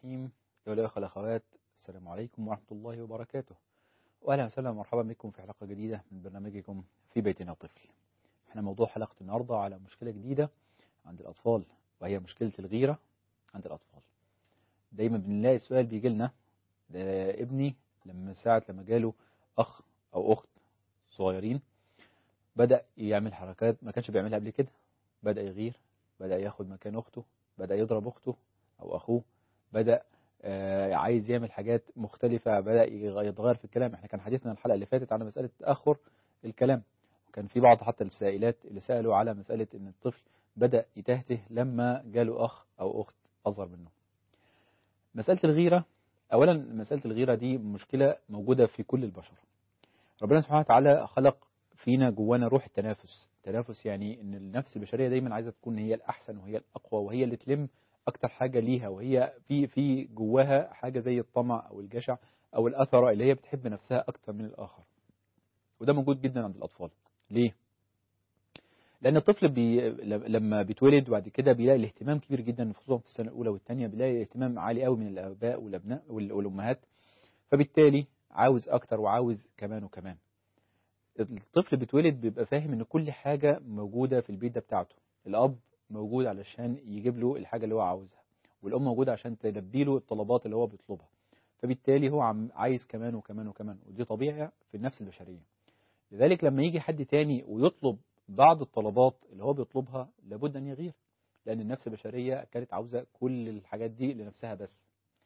الرحيم أيها الأخوة الأخوات السلام عليكم ورحمة الله وبركاته وأهلا وسهلا ومرحبا بكم في حلقة جديدة من برنامجكم في بيتنا طفل احنا موضوع حلقة النهاردة على مشكلة جديدة عند الأطفال وهي مشكلة الغيرة عند الأطفال دايما بنلاقي السؤال بيجي لنا ابني لما ساعة لما جاله أخ أو أخت صغيرين بدأ يعمل حركات ما كانش بيعملها قبل كده بدأ يغير بدأ ياخد مكان أخته بدأ يضرب أخته أو أخوه بدأ آه عايز يعمل حاجات مختلفة بدأ يتغير في الكلام احنا كان حديثنا الحلقة اللي فاتت على مسألة تأخر الكلام وكان في بعض حتى السائلات اللي سألوا على مسألة ان الطفل بدأ يتهته لما جاله أخ أو أخت أصغر منه مسألة الغيرة أولا مسألة الغيرة دي مشكلة موجودة في كل البشر ربنا سبحانه وتعالى خلق فينا جوانا روح التنافس التنافس يعني ان النفس البشريه دايما عايزه تكون هي الاحسن وهي الاقوى وهي اللي تلم اكتر حاجه ليها وهي في في جواها حاجه زي الطمع او الجشع او الاثره اللي هي بتحب نفسها اكتر من الاخر وده موجود جدا عند الاطفال ليه لان الطفل بي لما بيتولد وبعد كده بيلاقي الاهتمام كبير جدا خصوصا في السنه الاولى والثانيه بيلاقي اهتمام عالي قوي من الاباء والابناء والامهات فبالتالي عاوز اكتر وعاوز كمان وكمان الطفل بيتولد بيبقى فاهم ان كل حاجة موجودة في البيت ده بتاعته الاب موجود علشان يجيب له الحاجة اللي هو عاوزها والام موجودة عشان تلبي له الطلبات اللي هو بيطلبها فبالتالي هو عم عايز كمان وكمان وكمان ودي طبيعة في النفس البشرية لذلك لما يجي حد تاني ويطلب بعض الطلبات اللي هو بيطلبها لابد ان يغير لان النفس البشرية كانت عاوزة كل الحاجات دي لنفسها بس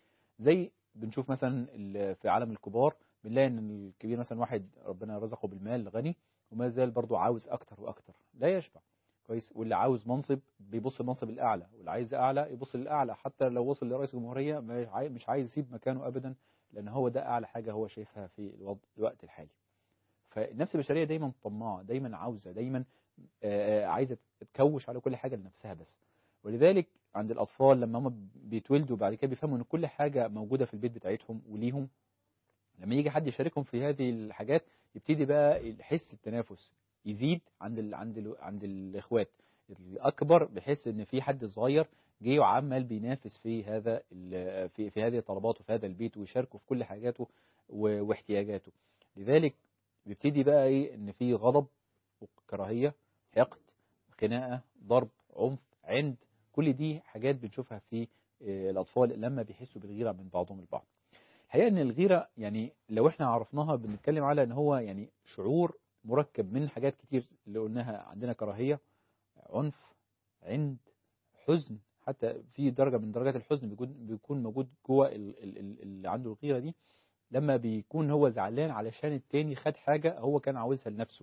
زي بنشوف مثلا في عالم الكبار بنلاقي ان الكبير مثلا واحد ربنا رزقه بالمال غني وما زال برضه عاوز اكتر واكتر لا يشبع كويس واللي عاوز منصب بيبص المنصب الاعلى واللي عايز اعلى يبص للاعلى حتى لو وصل لرئيس الجمهوريه مش عايز يسيب مكانه ابدا لان هو ده اعلى حاجه هو شايفها في الوقت الحالي فالنفس البشريه دايما طماعه دايما عاوزه دايما عايزه تكوش على كل حاجه لنفسها بس ولذلك عند الاطفال لما هم بيتولدوا بعد كده بيفهموا ان كل حاجه موجوده في البيت بتاعتهم وليهم لما يجي حد يشاركهم في هذه الحاجات يبتدي بقى حس التنافس يزيد عند ال عند ال عند الاخوات الاكبر بيحس ان في حد صغير جه وعمال بينافس في هذا في في هذه الطلبات وفي هذا البيت ويشاركه في كل حاجاته واحتياجاته لذلك بيبتدي بقى ايه ان في غضب وكراهيه حقد خناقه ضرب عنف عند كل دي حاجات بنشوفها في الاطفال لما بيحسوا بالغيره من بعضهم البعض الحقيقه ان الغيره يعني لو احنا عرفناها بنتكلم على ان هو يعني شعور مركب من حاجات كتير اللي قلناها عندنا كراهيه عنف عند حزن حتى في درجه من درجات الحزن بيكون بيكون موجود جوه اللي عنده الغيره دي لما بيكون هو زعلان علشان التاني خد حاجه هو كان عاوزها لنفسه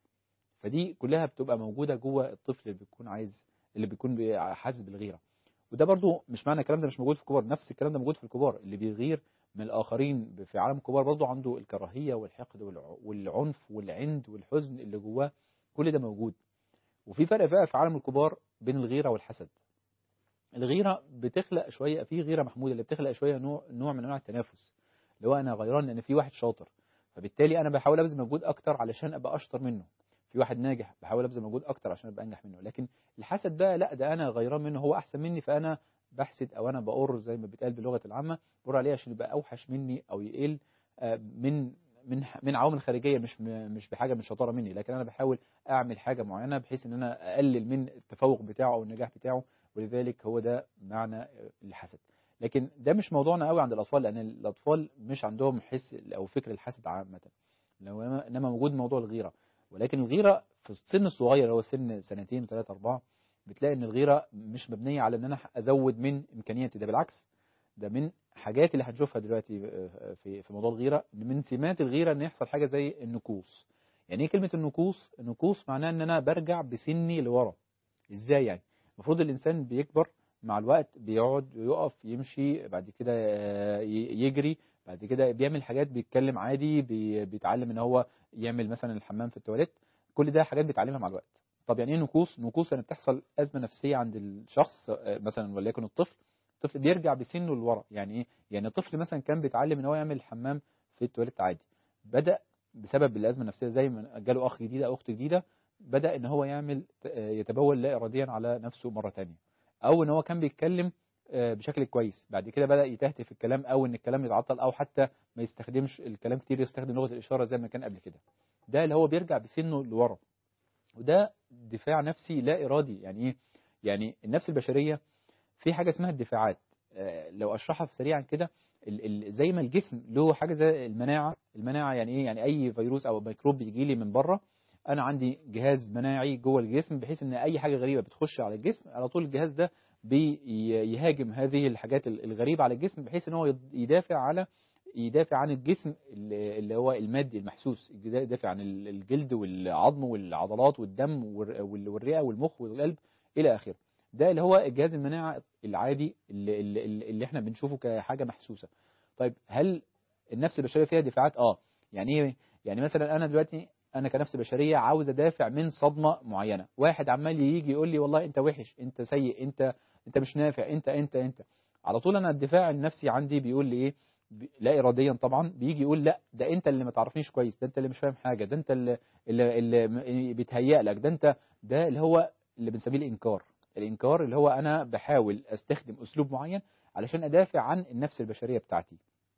فدي كلها بتبقى موجوده جوه الطفل اللي بيكون عايز اللي بيكون حاسس بالغيره وده برضو مش معنى الكلام ده مش موجود في الكبار نفس الكلام ده موجود في الكبار اللي بيغير من الآخرين في عالم الكبار برضو عنده الكراهية والحقد والعنف والعند والحزن اللي جواه كل ده موجود وفي فرق بقى في عالم الكبار بين الغيرة والحسد الغيرة بتخلق شوية في غيرة محمودة اللي بتخلق شوية نوع نوع من انواع التنافس اللي هو انا غيران لان في واحد شاطر فبالتالي انا بحاول ابذل مجهود اكتر علشان ابقى اشطر منه في واحد ناجح بحاول ابذل مجهود اكتر عشان ابقى انجح منه لكن الحسد بقى لا ده انا غيران منه هو احسن مني فانا بحسد او انا بقر زي ما بيتقال باللغه العامه بقر عليه عشان يبقى اوحش مني او يقل من من من عوامل خارجيه مش مش بحاجه من شطاره مني لكن انا بحاول اعمل حاجه معينه بحيث ان انا اقلل من التفوق بتاعه او النجاح بتاعه ولذلك هو ده معنى الحسد لكن ده مش موضوعنا قوي عند الاطفال لان الاطفال مش عندهم حس او فكر الحسد عامه انما موجود موضوع الغيره ولكن الغيره في السن الصغير هو سن سنتين وثلاثة أربعة بتلاقي ان الغيره مش مبنيه على ان انا ازود من امكانياتي ده بالعكس ده من حاجات اللي هنشوفها دلوقتي في في موضوع الغيره من سمات الغيره ان يحصل حاجه زي النكوص يعني ايه كلمه النكوص النكوص معناها ان انا برجع بسني لورا ازاي يعني المفروض الانسان بيكبر مع الوقت بيقعد يقف يمشي بعد كده يجري بعد كده بيعمل حاجات بيتكلم عادي بيتعلم ان هو يعمل مثلا الحمام في التواليت كل ده حاجات بيتعلمها مع الوقت طب يعني ايه نكوص نكوص يعني بتحصل ازمه نفسيه عند الشخص مثلا وليكن الطفل الطفل بيرجع بسنه لورا يعني ايه يعني الطفل مثلا كان بيتعلم ان هو يعمل الحمام في التواليت عادي بدا بسبب الازمه النفسيه زي ما جاله اخ جديد او اخت جديده بدا ان هو يعمل يتبول لا اراديا على نفسه مره ثانيه او ان هو كان بيتكلم آه، بشكل كويس بعد كده بدأ يتهته في الكلام او ان الكلام يتعطل او حتى ما يستخدمش الكلام كتير يستخدم لغة الإشارة زي ما كان قبل كده ده اللي هو بيرجع بسنه لورا وده دفاع نفسي لا إرادي يعني ايه يعني النفس البشرية في حاجة اسمها الدفاعات آه، لو أشرحها في سريعا كده ال- ال- زي ما الجسم له حاجة زي المناعة المناعة يعني ايه يعني أي فيروس أو ميكروب بيجي لي من بره أنا عندي جهاز مناعي جوه الجسم بحيث إن أي حاجة غريبة بتخش على الجسم على طول الجهاز ده بيهاجم هذه الحاجات ال- الغريبة على الجسم بحيث إن هو يد- يدافع على يدافع عن الجسم اللي اللي هو المادي المحسوس يدافع عن ال- الجلد والعظم والعضلات والدم والر- وال- والرئة والمخ والقلب إلى آخره ده اللي هو الجهاز المناعة العادي اللي, اللي, اللي احنا بنشوفه كحاجة محسوسة طيب هل النفس البشرية فيها دفاعات اه يعني ايه يعني مثلا انا دلوقتي انا كنفس بشرية عاوز ادافع من صدمة معينة واحد عمال يجي يقول لي والله انت وحش انت سيء انت انت مش نافع انت انت انت على طول انا الدفاع النفسي عندي بيقول لي ايه ب- لا اراديا طبعا بيجي يقول لا ده انت اللي ما تعرفنيش كويس ده انت اللي مش فاهم حاجه ده انت اللي اللي, اللي م- بيتهيأ لك ده انت ده اللي هو اللي بنسميه الانكار الانكار اللي هو انا بحاول استخدم اسلوب معين علشان ادافع عن النفس البشريه بتاعتي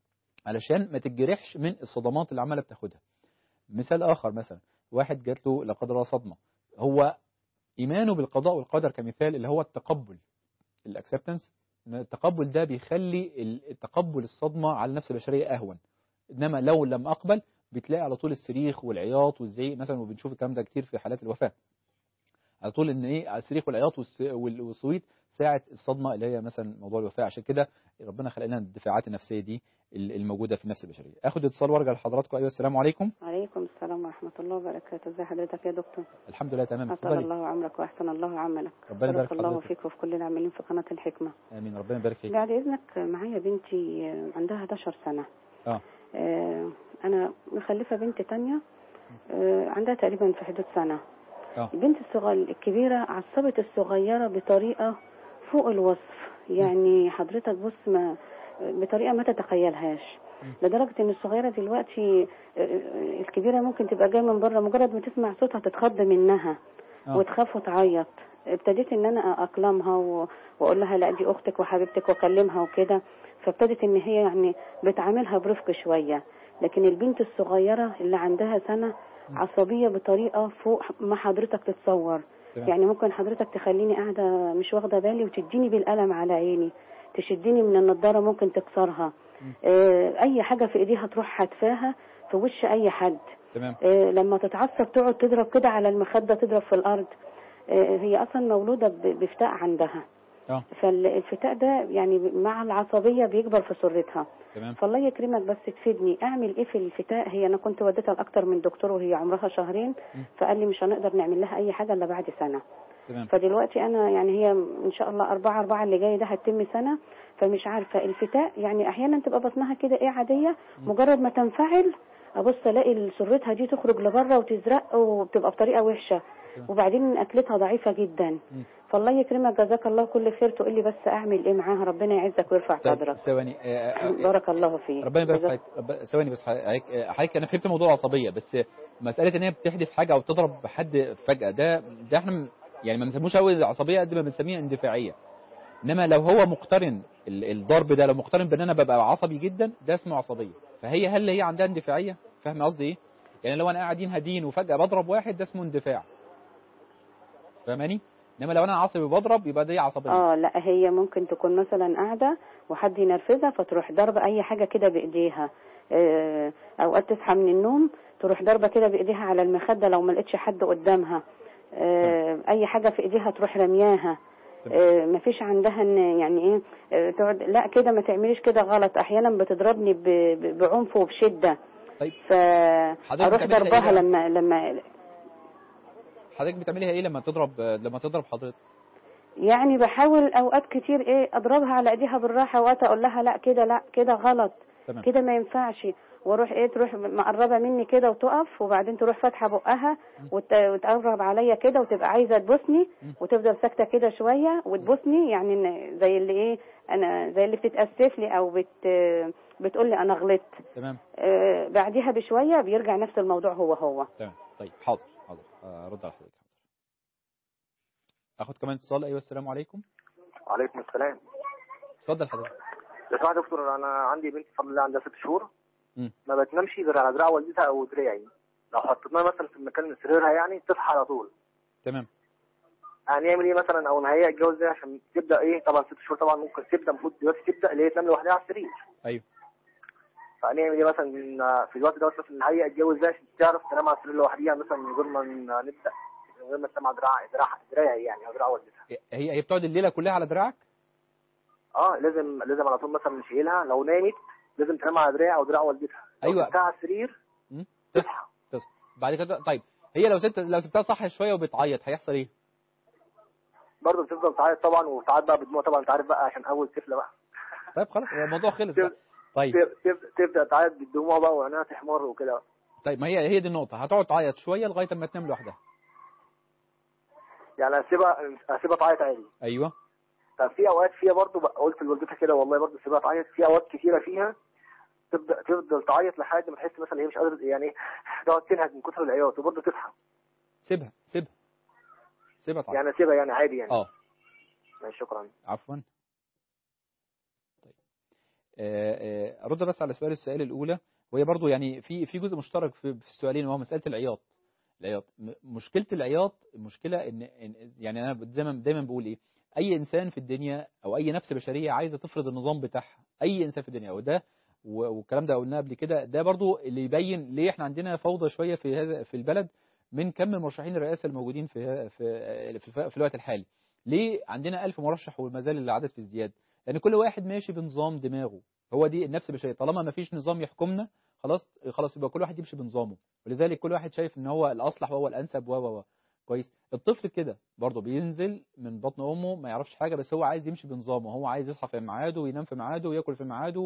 علشان ما تتجرحش من الصدمات اللي عماله بتاخدها مثال اخر مثلا واحد جات له لا قدر الله صدمه هو ايمانه بالقضاء والقدر كمثال اللي هو التقبل الاكسبتنس التقبل ده بيخلي التقبل الصدمه على النفس البشريه اهون انما لو لم اقبل بتلاقي على طول الصريخ والعياط والزعيق مثلا وبنشوف الكلام ده كتير في حالات الوفاه على طول ان ايه الصريخ والعياط والس- وال- والصويت ساعه الصدمه اللي هي مثلا موضوع الوفاه عشان كده ربنا خلق لنا الدفاعات النفسيه دي ال- الموجوده في النفس البشريه اخد اتصال وارجع لحضراتكم ايوه السلام عليكم عليكم السلام ورحمة الله وبركاته ازي حضرتك يا دكتور الحمد لله تمام أطال اتفضلي الله عمرك وأحسن الله عملك ربنا يبارك بارك في الله حضرتك فيك وفي كل العاملين في قناة الحكمة امين ربنا يبارك فيك بعد إذنك معايا بنتي آه، عندها 11 سنة اه آه، أنا مخلفة بنت تانية آه، عندها تقريبا في حدود سنة اه البنت الصغيرة الكبيرة عصبت الصغيرة بطريقة فوق الوصف يعني حضرتك بص ما بطريقة ما تتخيلهاش لدرجة ان الصغيرة دلوقتي آه، آه، الكبيرة ممكن تبقى جاية من بره مجرد ما تسمع صوتها تتخض منها اه وتخاف وتعيط ابتديت ان انا اقلمها و... واقول لها لا دي اختك وحبيبتك واكلمها وكده فابتدت ان هي يعني بتعاملها برفق شويه لكن البنت الصغيره اللي عندها سنه عصبيه بطريقه فوق ما حضرتك تتصور تمام. يعني ممكن حضرتك تخليني قاعده مش واخده بالي وتديني بالقلم على عيني تشدني من النضاره ممكن تكسرها آه، اي حاجه في ايديها تروح حتفاها في وش اي حد تمام آه، لما تتعصب تقعد تضرب كده على المخدة تضرب في الأرض آه، هي أصلا مولودة ب- بفتاء عندها اه فالفتاء ده يعني مع العصبية بيكبر في سرتها تمام فالله يكرمك بس تفيدني أعمل إيه في الفتاء هي أنا كنت وديتها لأكتر من دكتور وهي عمرها شهرين فقال لي مش هنقدر نعمل لها أي حاجة إلا بعد سنة تمام فدلوقتي أنا يعني هي إن شاء الله أربعة أربعة اللي جاي ده هتتم سنة فمش عارفة الفتاء يعني أحيانا تبقى بطنها كده إيه عادية مجرد ما تنفعل ابص الاقي سرتها دي تخرج لبره وتزرق وبتبقى بطريقه وحشه وبعدين اكلتها ضعيفه جدا مم. فالله يكرمك جزاك الله كل خير تقول لي بس اعمل ايه معاها ربنا يعزك ويرفع طيب قدرك ثواني آه، آه، آه، بارك الله فيك ربنا يبارك جزاك- فيك رب- ثواني بس حضرتك آه، حضرتك انا فهمت موضوع العصبيه بس مساله ان هي بتحدف حاجه او تضرب حد فجاه ده ده احنا م- يعني ما بنسموش قوي العصبيه قد ما بنسميها اندفاعيه انما لو هو مقترن ال- الضرب ده لو مقترن بان انا ببقى عصبي جدا ده اسمه عصبيه فهي هل هي عندها اندفاعيه فاهم قصدي ايه يعني لو انا قاعدين هادين وفجاه بضرب واحد ده اسمه اندفاع فاهماني انما لو انا عصبي وبضرب يبقى دي عصبيه اه لا هي ممكن تكون مثلا قاعده وحد ينرفزها فتروح ضربه اي حاجه كده بايديها آه، اوقات تصحى من النوم تروح ضربه كده بايديها على المخده لو ما لقيتش حد قدامها آه، اي حاجه في ايديها تروح رمياها آه، مفيش عندها ان يعني ايه آه، تقعد لا كده ما تعمليش كده غلط احيانا بتضربني ب- ب- بعنف وبشده طيب فاروح بتعملي إيه ضربها بقى؟ لما لما حضرتك بتعمليها ايه لما تضرب لما تضرب حضرتك يعني بحاول اوقات كتير ايه اضربها على ايديها بالراحه اوقات اقول لها لا كده لا كده غلط تمام كده ما ينفعش واروح ايه تروح مقربه مني كده وتقف وبعدين تروح فاتحه بقها وت- وتقرب عليا كده وتبقى عايزه تبوسني وتفضل ساكته كده شويه وتبوسني يعني إن زي اللي ايه انا زي اللي بتتاسف لي او بت بتقول لي انا غلطت تمام آه بعديها بشويه بيرجع نفس الموضوع هو هو تمام طيب حاضر حاضر آه، رد على حضرتك حاضر اخد كمان اتصال ايوه السلام عليكم وعليكم السلام اتفضل حضرتك لو سمحت يا دكتور انا عندي بنت بفضل الله عندها ست شهور مم. ما بتنامش غير على دراع والدتها او دراعي لو حطيناها مثلا في مكان سريرها يعني تصحى على طول تمام هنعمل ايه مثلا او نهيئ الجواز ده عشان تبدا ايه طبعا ست شهور طبعا ممكن تبدا المفروض دلوقتي تبدا اللي هي تنام لوحدها على السرير ايوه فهنعمل ايه مثلا من- في الوقت ده مثلا نهيئ الجواز ده عشان تعرف تنام على السرير لوحدها مثلا من غير ما ن- نبدا من غير ما تنام على دراع دراع دراعي يعني او دراع والدتها هي هي بتقعد الليله كلها على دراعك اه لازم لازم على طول مثلا نشيلها لو نامت لازم تنام على دراع او دراع والدتها لو أيوة. سبتها على السرير مم. تصحى تصحى بعد كده طيب هي لو سبت لو سبتها صح شويه وبتعيط هيحصل ايه برضه بتفضل تعيط طبعا وساعات بقى بدموع طبعا انت عارف بقى عشان اول طفله بقى طيب خلاص هو الموضوع خلص بقى. طيب تب- تب- تبدا تعيط بالدموع بقى وعينها تحمر وكده طيب ما هي هي دي النقطه هتقعد تعيط شويه لغايه اما تنام لوحدها يعني اسيبها اسيبها تعيط عادي ايوه طب في اوقات فيها برضه بقى قلت لوالدتها كده والله برضه سيبها تعيط في اوقات كتيره فيها تبدا تفضل تعيط لحد ما تحس مثلا هي مش قادره يعني إيه، تقعد تنهج من كتر العياط وبرضه تصحى سيبها سيبها سيبها تعيط يعني اسيبها يعني عادي يعني اه ماشي شكرا عفوا طيب آه، آه، ارد بس على سؤال السؤال الاولى وهي برضو يعني في في جزء مشترك في في السؤالين وهو مساله العياط العياط م- مشكله العياط المشكله ان إن- يعني انا دايما دايما بقول ايه اي انسان في الدنيا او اي نفس بشريه عايزه تفرض النظام بتاعها اي انسان في الدنيا وده و- والكلام ده قلناه قبل كده ده برضو اللي يبين ليه احنا عندنا فوضى شويه في هذا في البلد من كم مرشحين الرئاسه الموجودين في في في, في الوقت الحالي ليه عندنا ألف مرشح وما زال العدد في ازدياد لان كل واحد ماشي بنظام دماغه هو دي النفس البشريه طالما ما فيش نظام يحكمنا خلاص خلاص يبقى كل واحد يمشي بنظامه ولذلك كل واحد شايف ان هو الاصلح وهو الانسب و و و كويس الطفل كده برضه بينزل من بطن امه ما يعرفش حاجه بس هو عايز يمشي بنظامه هو عايز يصحى في ميعاده وينام في ميعاده وياكل في ميعاده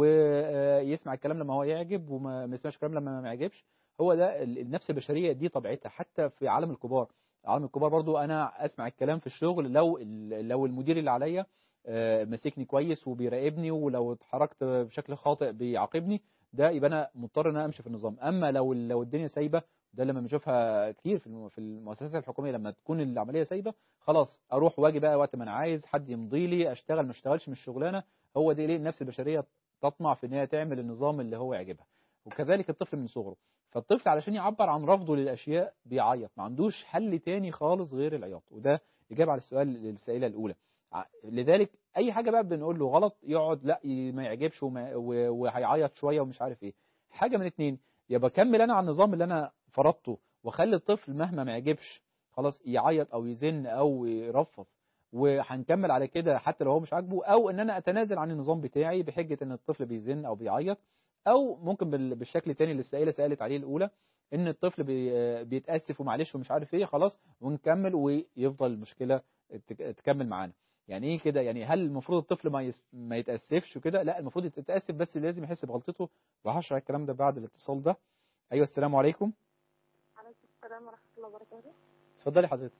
ويسمع الكلام لما هو يعجب وما ما يسمعش الكلام لما ما يعجبش هو ده ال- النفس البشريه دي طبيعتها حتى في عالم الكبار عالم الكبار برضو انا اسمع الكلام في الشغل لو ال- لو المدير اللي عليا آه، ماسكني كويس وبيراقبني ولو اتحركت بشكل خاطئ بيعاقبني ده يبقى انا مضطر ان انا امشي في النظام اما لو لو الدنيا سايبه ده لما بنشوفها كتير في الم- في المؤسسات الحكوميه لما تكون العمليه سايبه خلاص اروح واجي بقى وقت ما انا عايز حد يمضي لي اشتغل ما اشتغلش من الشغلانه هو دي ليه النفس البشريه تطمع في ان هي تعمل النظام اللي هو يعجبها وكذلك الطفل من صغره فالطفل علشان يعبر عن رفضه للاشياء بيعيط ما عندوش حل تاني خالص غير العياط وده اجابه على السؤال للسائله الاولى ع- لذلك اي حاجه بقى بنقول له غلط يقعد لا ي- ما يعجبش وما- و- وهيعيط شويه ومش عارف ايه حاجه من اتنين يا بكمل انا على النظام اللي انا فرضته واخلي الطفل مهما ما يعجبش خلاص يعيط او يزن او يرفض وهنكمل على كده حتى لو هو مش عاجبه او ان انا اتنازل عن النظام بتاعي بحجه ان الطفل بيزن او بيعيط او ممكن بال- بالشكل التاني اللي السائله سالت عليه الاولى ان الطفل بي- بيتاسف ومعلش ومش عارف ايه خلاص ونكمل ويفضل المشكله تك- تكمل معانا يعني ايه كده يعني هل المفروض الطفل ما يس... ما يتاسفش وكده لا المفروض يتاسف بس لازم يحس بغلطته وهشرح الكلام ده بعد الاتصال ده ايوه السلام عليكم عليكم السلام ورحمة الله وبركاته اتفضلي حضرتك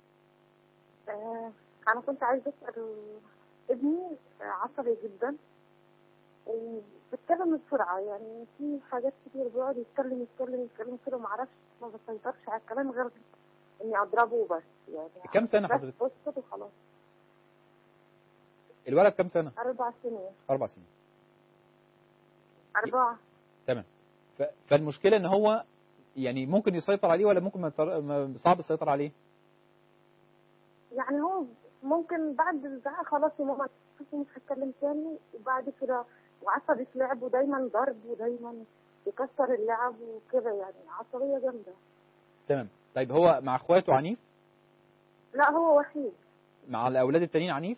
آه أنا كنت عايزة أسأل ابني عصبي جدا وبيتكلم بسرعة يعني في حاجات كتير بيقعد يتكلم يتكلم يتكلم كده معرفش ما بسيطرش على الكلام غير إني أضربه وبس يعني كم سنة بس حضرتك؟ بسكت وخلاص الولد كام سنه أربع سنين اربع سنين أربعة تمام ف... فالمشكله ان هو يعني ممكن يسيطر عليه ولا ممكن ما يتصر... ما- صعب السيطره عليه يعني هو ممكن بعد الزعق خلاص يا ماما شوفي مش هتكلم تاني وبعد كده وعصبي في لعب ودايما ضرب ودايما يكسر اللعب وكده يعني عصبية جامدة تمام طيب هو مع اخواته عنيف لا هو وحيد مع الاولاد التانيين عنيف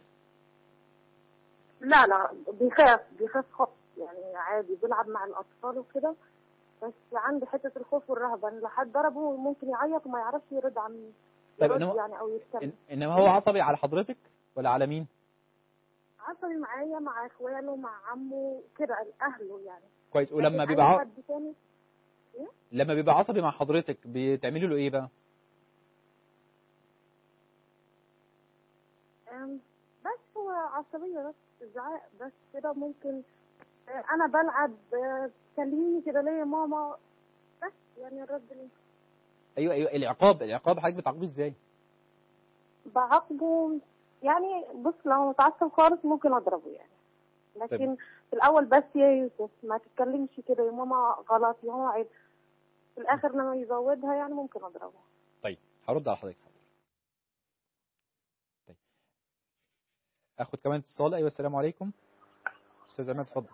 لا لا بيخاف بيخاف خالص يعني عادي بيلعب مع الأطفال وكده بس عنده حتة الخوف والرهبة إن لو حد ضربه ممكن يعيط وما يعرفش يرد عن طيب يرد إنما- يعني أو يتكلم إن... انما هو عصبي على حضرتك ولا على مين عصبي معايا مع إخوانه مع عمه كده أهله يعني كويس ولما لكن بيبقى أي ع... حد تاني لما بيبقى عصبي مع حضرتك بتعملي له ايه بقى أم، بس هو عصبية بس زعاق بس كده ممكن آه، أنا بلعب آه، كلميني كده ليه يا ماما بس يعني الرد اللي ايوه ايوه العقاب العقاب حضرتك بتعاقبيه ازاي بعاقبه يعني بص لو متعصب خالص ممكن اضربه يعني لكن في الاول بس يا يوسف ما تتكلمش كده يا ماما غلط يا ماما عيب في الاخر لما يزودها يعني ممكن اضربه طيب هرد على حضرتك حاضر طيب اخد كمان اتصال ايوه السلام عليكم استاذ عماد اتفضل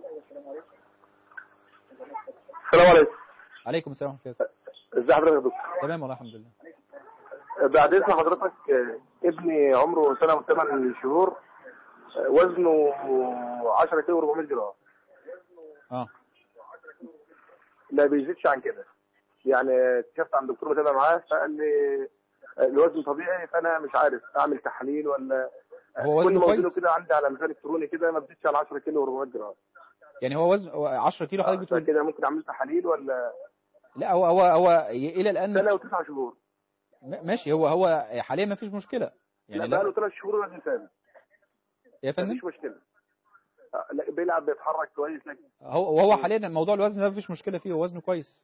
السلام عليكم عليكم السلام ورحمه الله ازي حضرتك يا دكتور تمام والله الحمد لله بعد اذن حضرتك آه، ابني عمره سنه وثمان شهور آه، وزنه 10 كيلو 400 جرام اه ما بيزيدش عن كده يعني كشفت عند دكتور بتابع معاه فقال لي آه، الوزن طبيعي فانا مش عارف اعمل تحاليل ولا هو كل وزنه ما كويس وزنه كده عندي على ميزان الكتروني كده ما بيزيدش عن 10 كيلو 400 جرام يعني هو وزن هو 10 كيلو حضرتك بتقول كده ممكن اعمل تحاليل ولا لا هو هو هو الى الان سنه وتسع شهور م- ماشي هو هو حاليا ما فيش مشكله يعني لا بقاله لا ثلاث شهور وزن ثابت يا فندم مفيش مشكله آه، لا، بيلعب بيتحرك كويس لكن هو وهو حاليا موضوع الوزن ده ما فيش مشكله فيه هو وزنه كويس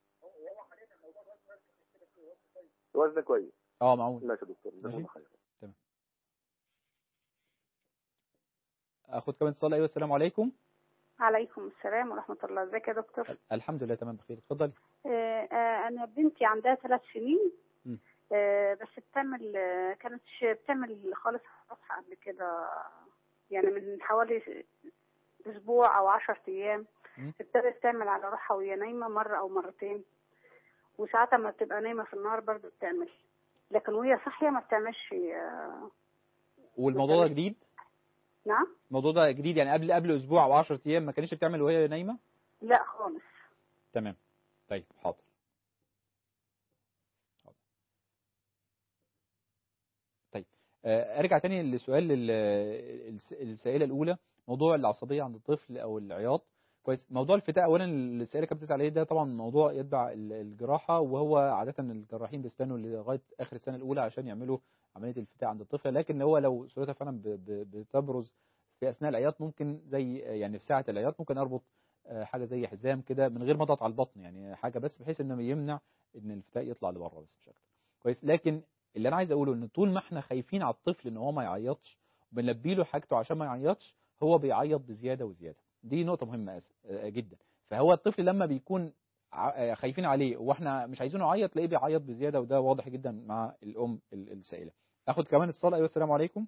وزنه كويس اه معقول ماشي يا دكتور جزاك ماشي. الله خير اخد كمان اتصال ايوه السلام عليكم عليكم السلام ورحمة الله ازيك يا دكتور الحمد لله تمام بخير اتفضلي آه، آه، أنا بنتي عندها ثلاث سنين م. آه، بس بتعمل آه، كانتش بتعمل خالص رفع قبل كده يعني من حوالي أسبوع أو عشر أيام م. ابتدت تعمل على روحها وهي نايمة مرة أو مرتين وساعات ما بتبقى نايمة في النهار برضه بتعمل لكن وهي صاحية ما بتعملش آه، والموضوع ده جديد نعم الموضوع ده جديد يعني قبل قبل اسبوع او 10 ايام ما كانتش بتعمل وهي نايمه لا خالص تمام طيب حاضر حاضر. طيب آه، ارجع تاني لسؤال ال- الس- السائله الاولى موضوع العصبيه عند الطفل او العياط كويس موضوع الفتاء اولا السائله كانت بتسال عليه ده طبعا موضوع يتبع ال- الجراحه وهو عاده الجراحين بيستنوا لغايه اخر السنه الاولى عشان يعملوا عمليه الفتاء عند الطفل لكن هو لو صورتها فعلا ب- ب- بتبرز في اثناء العياط ممكن زي يعني في ساعه العياط ممكن اربط آه، حاجه زي حزام كده من غير ما اضغط على البطن يعني حاجه بس بحيث انه يمنع ان الفتاء يطلع لبره بس مش اكتر كويس لكن اللي انا عايز اقوله ان طول ما احنا خايفين على الطفل ان هو ما يعيطش وبنلبي له حاجته عشان ما يعيطش هو بيعيط بزياده وزياده دي نقطه مهمه أس- آه، جدا فهو الطفل لما بيكون ع- آه، خايفين عليه واحنا مش عايزينه يعيط تلاقيه بيعيط بزياده وده واضح جدا مع الام ال- السائله اخد كمان اتصال ايوه السلام عليكم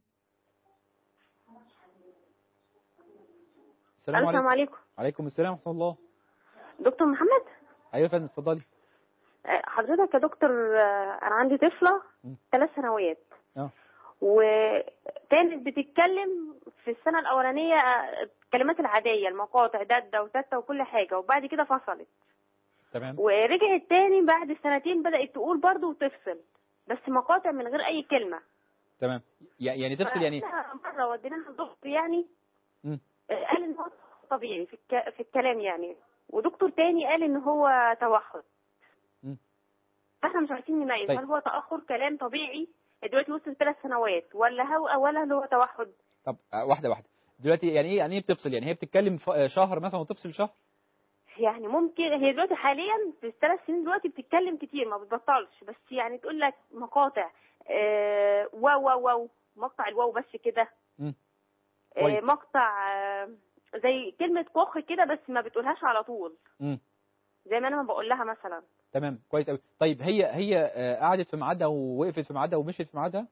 السلام السلام عليكم عليكم عليكم السلام ورحمه الله دكتور محمد ايوه يا فندم اتفضلي آه، حضرتك يا دكتور آه، انا عندي طفله مم. ثلاث سنوات اه وكانت بتتكلم في السنه الاولانيه آه، الكلمات العاديه المقاطع دده وتته وكل حاجه وبعد كده فصلت تمام ورجعت تاني بعد سنتين بدات تقول برضه وتفصل بس مقاطع من غير اي كلمه تمام يع- يعني تفصل يعني فإحنا مره وديناها لدكتور يعني مم. آه، قال ان هو طبيعي في, الك... في الكلام يعني ودكتور تاني قال ان هو توحد مم. فاحنا مش عارفين نميز طيب. هل هو تاخر كلام طبيعي دلوقتي وصل ثلاث سنوات ولا هو ولا اللي هو توحد طب آه، واحده واحده دلوقتي يعني ايه يعني ايه بتفصل يعني هي بتتكلم ف- آه، شهر مثلا وتفصل شهر يعني ممكن هي دلوقتي حاليا في الثلاث سنين دلوقتي بتتكلم كتير ما بتبطلش بس يعني تقول لك مقاطع آه واو واو واو مقطع الواو بس كده مم. آه كويس. مقطع آه زي كلمة كوخ كده بس ما بتقولهاش على طول امم زي ما انا ما بقول لها مثلا تمام كويس قوي طيب هي هي آه، قعدت في ميعادها ووقفت في ميعادها ومشيت في ميعادها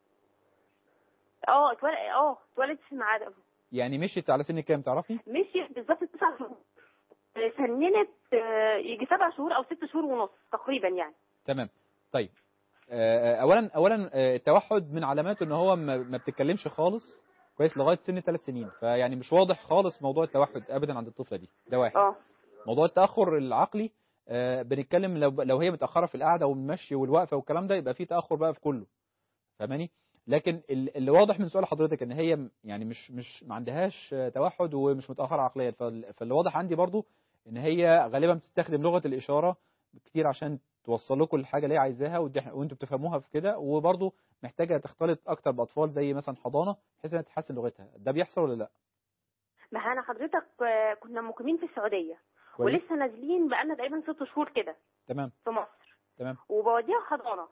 اه اتولد اه اتولدت في ميعاد يعني مشيت على سن كام تعرفي مشي بالظبط تسع شهور آه، سننت آه، يجي سبع شهور او ست شهور ونص تقريبا يعني تمام طيب آه، آه، اولا اولا آه، التوحد من علاماته ان هو ما ما بتتكلمش خالص كويس لغايه سن ثلاث سنين فيعني مش واضح خالص موضوع التوحد ابدا عند الطفله دي ده واحد اه موضوع التاخر العقلي آه، بنتكلم لو لو هي متاخره في القعده والمشي والوقفه والكلام ده يبقى في تاخر بقى في كله فاهماني لكن ال- اللي واضح من سؤال حضرتك ان هي م- يعني مش مش ما عندهاش آه، توحد ومش متاخره عقليا فال- فاللي واضح عندي برضو ان هي غالبا بتستخدم لغه الاشاره كتير عشان توصل لكم الحاجه اللي هي عايزاها ودي إحنا- وانتوا بتفهموها في كده وبرضو محتاجه تختلط اكتر باطفال زي مثلا حضانه بحيث انها تحسن لغتها ده بيحصل ولا لا ما انا حضرتك آه، كنا مقيمين في السعوديه كويس ولسه نازلين بقالنا تقريبا ست شهور كده تمام في مصر تمام وبوديها حضانه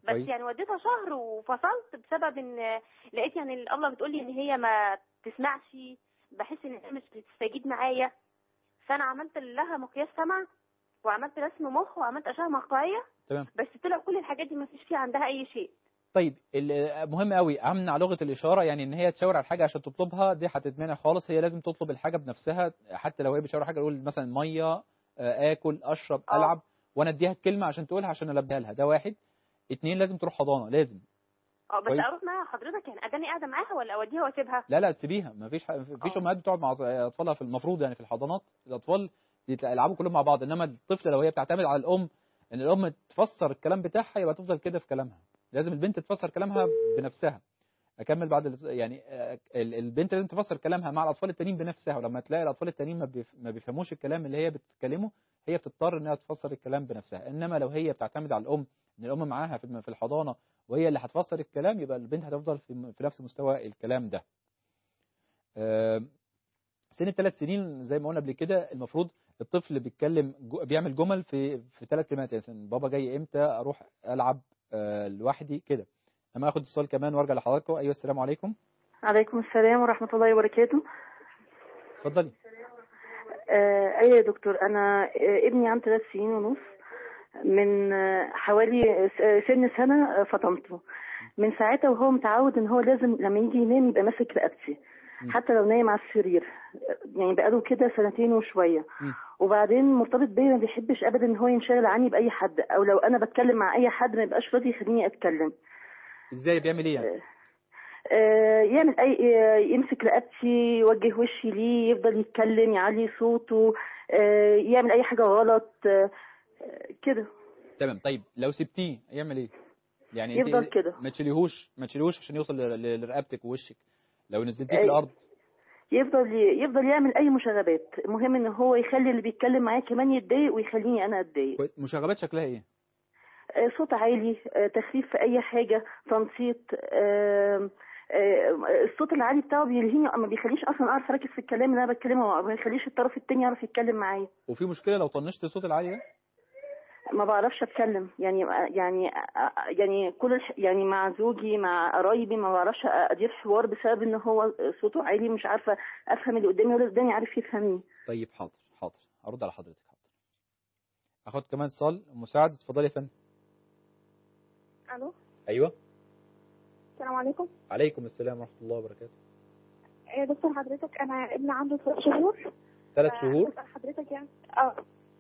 بس كويس. يعني وديتها شهر وفصلت بسبب ان لقيت يعني الابله بتقول لي ان هي ما تسمعش بحس ان هي مش بتستجيب معايا فانا عملت لها مقياس سمع وعملت رسم مخ وعملت اشعه مقطعيه تمام بس طلع كل الحاجات دي ما فيش فيها عندها اي شيء طيب ال- مهم قوي امنع لغه الاشاره يعني ان هي تشاور على حاجه عشان تطلبها دي هتتمنع خالص هي لازم تطلب الحاجه بنفسها حتى لو هي بتشاور على حاجه تقول مثلا ميه آه، اكل اشرب آه. العب وانا اديها الكلمه عشان تقولها عشان البيها لها ده واحد اتنين لازم تروح حضانه لازم اه بس كويس. اروح معاها حضرتك يعني اداني قاعده معاها ولا اوديها واسيبها لا لا تسيبيها ما فيش ما فيش آه. امهات بتقعد مع اطفالها في المفروض يعني في الحضانات الاطفال يلعبوا كلهم مع بعض انما الطفل لو هي بتعتمد على الام ان الام تفسر الكلام بتاعها يبقى تفضل كده في كلامها لازم البنت تفسر كلامها بنفسها اكمل بعد ال- يعني آه، ال- البنت لازم تفسر كلامها مع الاطفال التانيين بنفسها ولما تلاقي الاطفال التانيين ما بيف- ما بيفهموش الكلام اللي هي بتتكلمه هي بتضطر انها تفسر الكلام بنفسها انما لو هي بتعتمد على الام ان الام معاها في الم- في الحضانه وهي اللي هتفسر الكلام يبقى البنت هتفضل في في نفس مستوى الكلام ده آم، سن الثلاث سنين زي ما قلنا قبل كده المفروض الطفل بيتكلم جو- بيعمل جمل في في ثلاث كلمات يعني مثلا بابا جاي امتى اروح العب آه، لوحدي كده اما اخد السؤال كمان وارجع لحضراتكم ايوه السلام عليكم عليكم السلام ورحمة الله وبركاته اتفضلي آه أيوة يا دكتور أنا آه ابني عنده ثلاث سنين ونص من آه حوالي س- آه، سن سنة آه، فطمته من ساعتها وهو متعود إن هو لازم لما يجي ينام يبقى ماسك رقبتي مم. حتى لو نايم على السرير آه، يعني بقاله كده سنتين وشوية مم. وبعدين مرتبط بيا ما بيحبش أبدا إن هو ينشغل عني بأي حد أو لو أنا بتكلم مع أي حد ما يبقاش راضي يخليني أتكلم ازاي بيعمل ايه يعني آه، يعمل اي آه، يمسك رقبتي يوجه وشي ليه يفضل يتكلم يعلي صوته آه، يعمل اي حاجه غلط آه، آه، كده تمام طيب لو سبتيه يعمل ايه يعني انت يفضل كده. ما تشيليهوش ما تشيليهوش عشان يوصل ل- ل- لرقبتك ووشك لو نزلتيه في أي. الارض يفضل ي- يفضل يعمل اي مشاغبات المهم ان هو يخلي اللي بيتكلم معاه كمان يتضايق ويخليني انا اتضايق كويس. مشاغبات شكلها ايه آه، صوت عالي آه، تخفيف في اي حاجه تنصيت آه، آه، الصوت العالي بتاعه بيلهيني ما بيخلينيش اصلا اعرف اركز في الكلام اللي انا بتكلمه ما بيخليش الطرف التاني يعرف يتكلم معايا وفي مشكله لو طنشت الصوت العالي ده ما بعرفش اتكلم يعني يعني يعني كل الح... يعني مع زوجي مع قرايبي ما بعرفش ادير حوار بسبب ان هو صوته عالي مش عارفه افهم اللي قدامي ولا اللي قدامي عارف يفهمني طيب حاضر حاضر ارد على حضرتك حاضر اخد كمان اتصال مساعد اتفضلي يا فندم الو ايوه السلام عليكم عليكم السلام ورحمه الله وبركاته يا دكتور حضرتك انا ابني عنده ثلاث شهور ثلاث شهور بسأل حضرتك يعني اه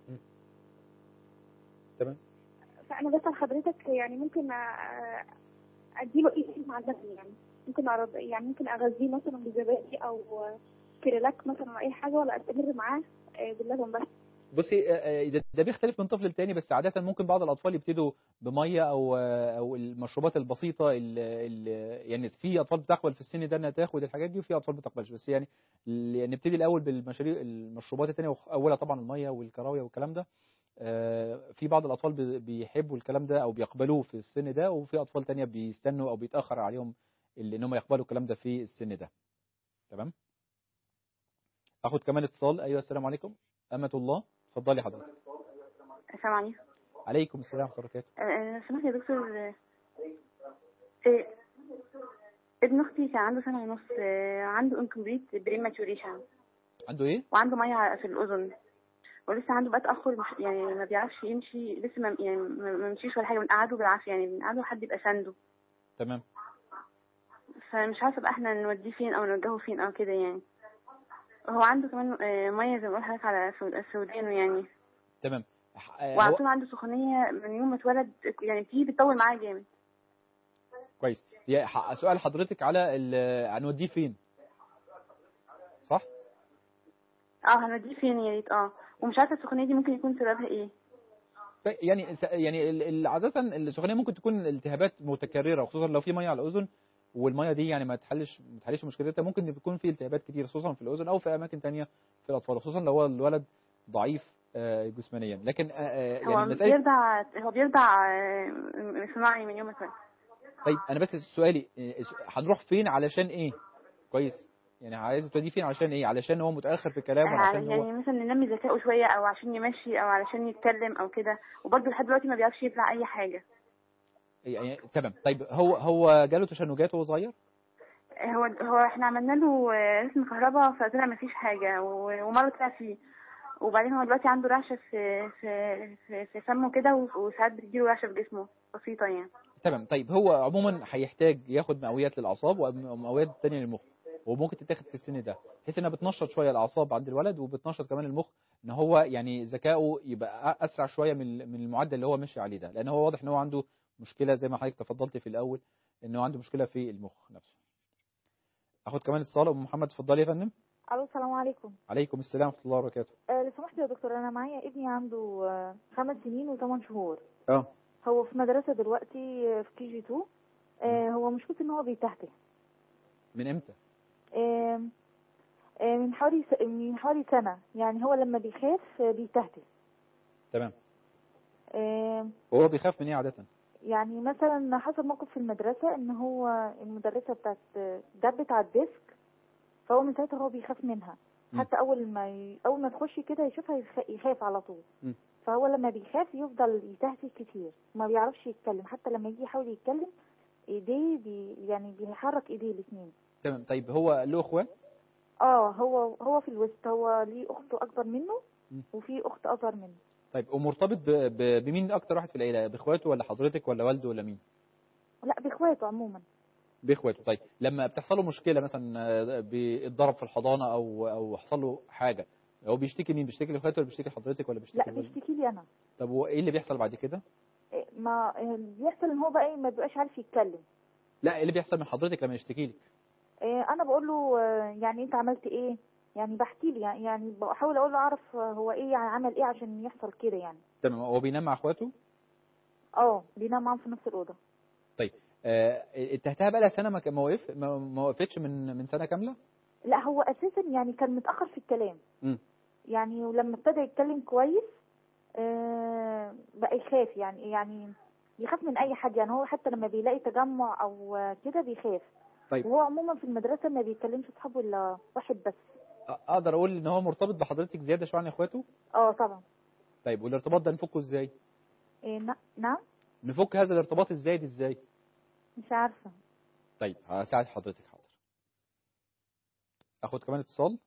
تمام فانا بسأل حضرتك يعني ممكن أ- اديله ايه مع اللبن يعني ممكن أرض يعني ممكن اغذيه مثلا بزبادي او كريلاك مثلا او اي حاجه ولا استمر معاه آه، باللبن بس بصي آه، آه، ده ده بيختلف من طفل لتاني بس عادة ممكن بعض الأطفال يبتدوا بمية أو آه، أو المشروبات البسيطة ال ال يعني في أطفال بتقبل في السن ده إنها تاخد الحاجات دي وفي أطفال ما بتقبلش بس يعني ال- نبتدي الأول بالمشاريب المشروبات التانية وخ- أولها طبعا المية والكراوية والكلام ده آه، في بعض الأطفال بي- بيحبوا الكلام ده أو بيقبلوه في السن ده وفي أطفال تانية بيستنوا أو بيتأخر عليهم ال- إن هم يقبلوا الكلام ده في السن ده تمام أخد كمان اتصال أيوه السلام عليكم أمة الله اتفضلي حضرتك السلام عليكم عليكم السلام ورحمة الله وبركاته آه، سمحت يا دكتور آه، آه، ابن اختي كان عنده سنه ونص آه، عنده انكمبليت برين ماتوريشن عنده ايه؟ وعنده ميه في الاذن ولسه عنده بقى تاخر مش يعني ما بيعرفش يمشي لسه ما يعني ما ما مشيش ولا حاجه بنقعده بالعافيه يعني بنقعده لحد يبقى سنده تمام فمش عارفه بقى احنا نوديه فين او نوجهه فين او كده يعني هو عنده كمان آه، ميه زي ما بقول لحضرتك على سود- سودانه يعني تمام ح- آه، وعلى هو طول عنده سخونيه من يوم ما اتولد يعني بتيجي بتطول معاه جامد كويس يا ح- سؤال حضرتك على ال- هنوديه فين؟ صح؟ اه هنوديه فين يا ريت اه ومش عارفه السخونيه دي ممكن يكون سببها ايه ف- يعني س- يعني ال- ال- عادة السخونية ممكن تكون التهابات متكررة خصوصا لو في مية على الأذن والمية دي يعني ما تحلش ما تحلش مشكلتها ممكن يكون في التهابات كتير خصوصا في الأذن أو في أماكن تانية في الأطفال خصوصا لو هو الولد ضعيف آه، جسمانيا لكن آه، آه، هو يعني مسألة بيرضع هو بيرضع آه، صناعي من يوم ما اتولد طيب أنا بس سؤالي آه، هنروح فين علشان إيه؟ كويس يعني عايز توديه فين علشان إيه؟ علشان هو متأخر في كلامه ولا عشان هو يعني مثلا ننمي ذكائه شويه او عشان يمشي او علشان يتكلم او كده وبرضه لحد دلوقتي ما بيعرفش يبلع اي حاجه يعني تمام طيب هو هو جاله تشنجات وهو صغير هو هو احنا عملنا له آه، رسم كهرباء فطلع مفيش حاجة و- ومرة طلع فيه وبعدين هو دلوقتي عنده رعشة في في في, في فمه كده و- وساعات بتجيله رعشة في جسمه بسيطة يعني تمام طيب هو عموما هيحتاج ياخد مقويات للاعصاب ومقويات تانية للمخ وممكن تتاخد في السن ده بحيث انها بتنشط شويه الاعصاب عند الولد وبتنشط كمان المخ ان هو يعني ذكائه يبقى اسرع شويه من من المعدل اللي هو ماشي عليه ده لان هو واضح ان هو عنده مشكله زي ما حضرتك تفضلت في الاول انه عنده مشكله في المخ نفسه اخد كمان اتصال ام محمد اتفضلي يا فندم الو السلام عليكم عليكم السلام ورحمه الله وبركاته آه لو سمحت يا دكتور انا معايا ابني عنده آه خمس سنين وثمان شهور اه هو في مدرسه دلوقتي آه، في كي جي 2 آه هو مشكلته ان هو بيتهته من امتى آه آه من حوالي س... من حوالي سنه يعني هو لما بيخاف آه، بيتهته تمام آه وهو بيخاف من ايه عاده يعني مثلا حصل موقف في المدرسه ان هو المدرسه بتاعت آه، دبت على الديسك فهو من ساعتها هو بيخاف منها م. حتى اول ما ي... اول ما تخشي كده يشوفها يخ... يخاف على طول م. فهو لما بيخاف يفضل يتهته كتير ما بيعرفش يتكلم حتى لما يجي يحاول يتكلم ايديه بي يعني بيحرك ايديه الاثنين تمام طيب هو له اخوات اه هو هو في الوسط هو ليه اخته اكبر منه م. وفي اخت اصغر منه طيب ومرتبط ب... ب... بمين اكتر واحد في العيله باخواته ولا حضرتك ولا والده ولا مين لا باخواته عموما باخواته طيب لما بتحصل له مشكله مثلا آه، بيتضرب في الحضانه او او حصل له حاجه هو بيشتكي مين بيشتكي لاخواته ولا بيشتكي لحضرتك ولا بيشتكي لا لوالده؟ بيشتكي لي انا طب هو ايه اللي بيحصل بعد كده إيه، ما إيه، بيحصل ان هو بقى إيه، ما بيبقاش عارف يتكلم لا ايه اللي بيحصل من حضرتك لما يشتكي لك إيه، انا بقول له آه، يعني انت عملت ايه يعني بحكي لي يعني يعني بحاول اقول له اعرف آه، هو ايه يعني عمل ايه عشان يحصل كده يعني تمام هو بينام مع اخواته اه بينام معاهم في نفس الاوضه طيب آه التهتها بقى لها سنه ما كان- ما وقف ما ما وقفتش من من سنه كامله لا هو اساسا يعني كان متاخر في الكلام امم يعني ولما ابتدى يتكلم كويس آه، بقى يخاف يعني يعني بيخاف من اي حد يعني هو حتى لما بيلاقي تجمع او آه، كده بيخاف طيب وهو عموما في المدرسه ما بيكلمش اصحابه الا واحد بس اقدر اقول ان هو مرتبط بحضرتك زياده شويه عن اخواته اه طبعا طيب والارتباط ده نفكه ازاي إيه نا- نعم نفك هذا الارتباط الزايد ازاي مش عارفه طيب هساعد حضرتك حاضر اخد كمان اتصال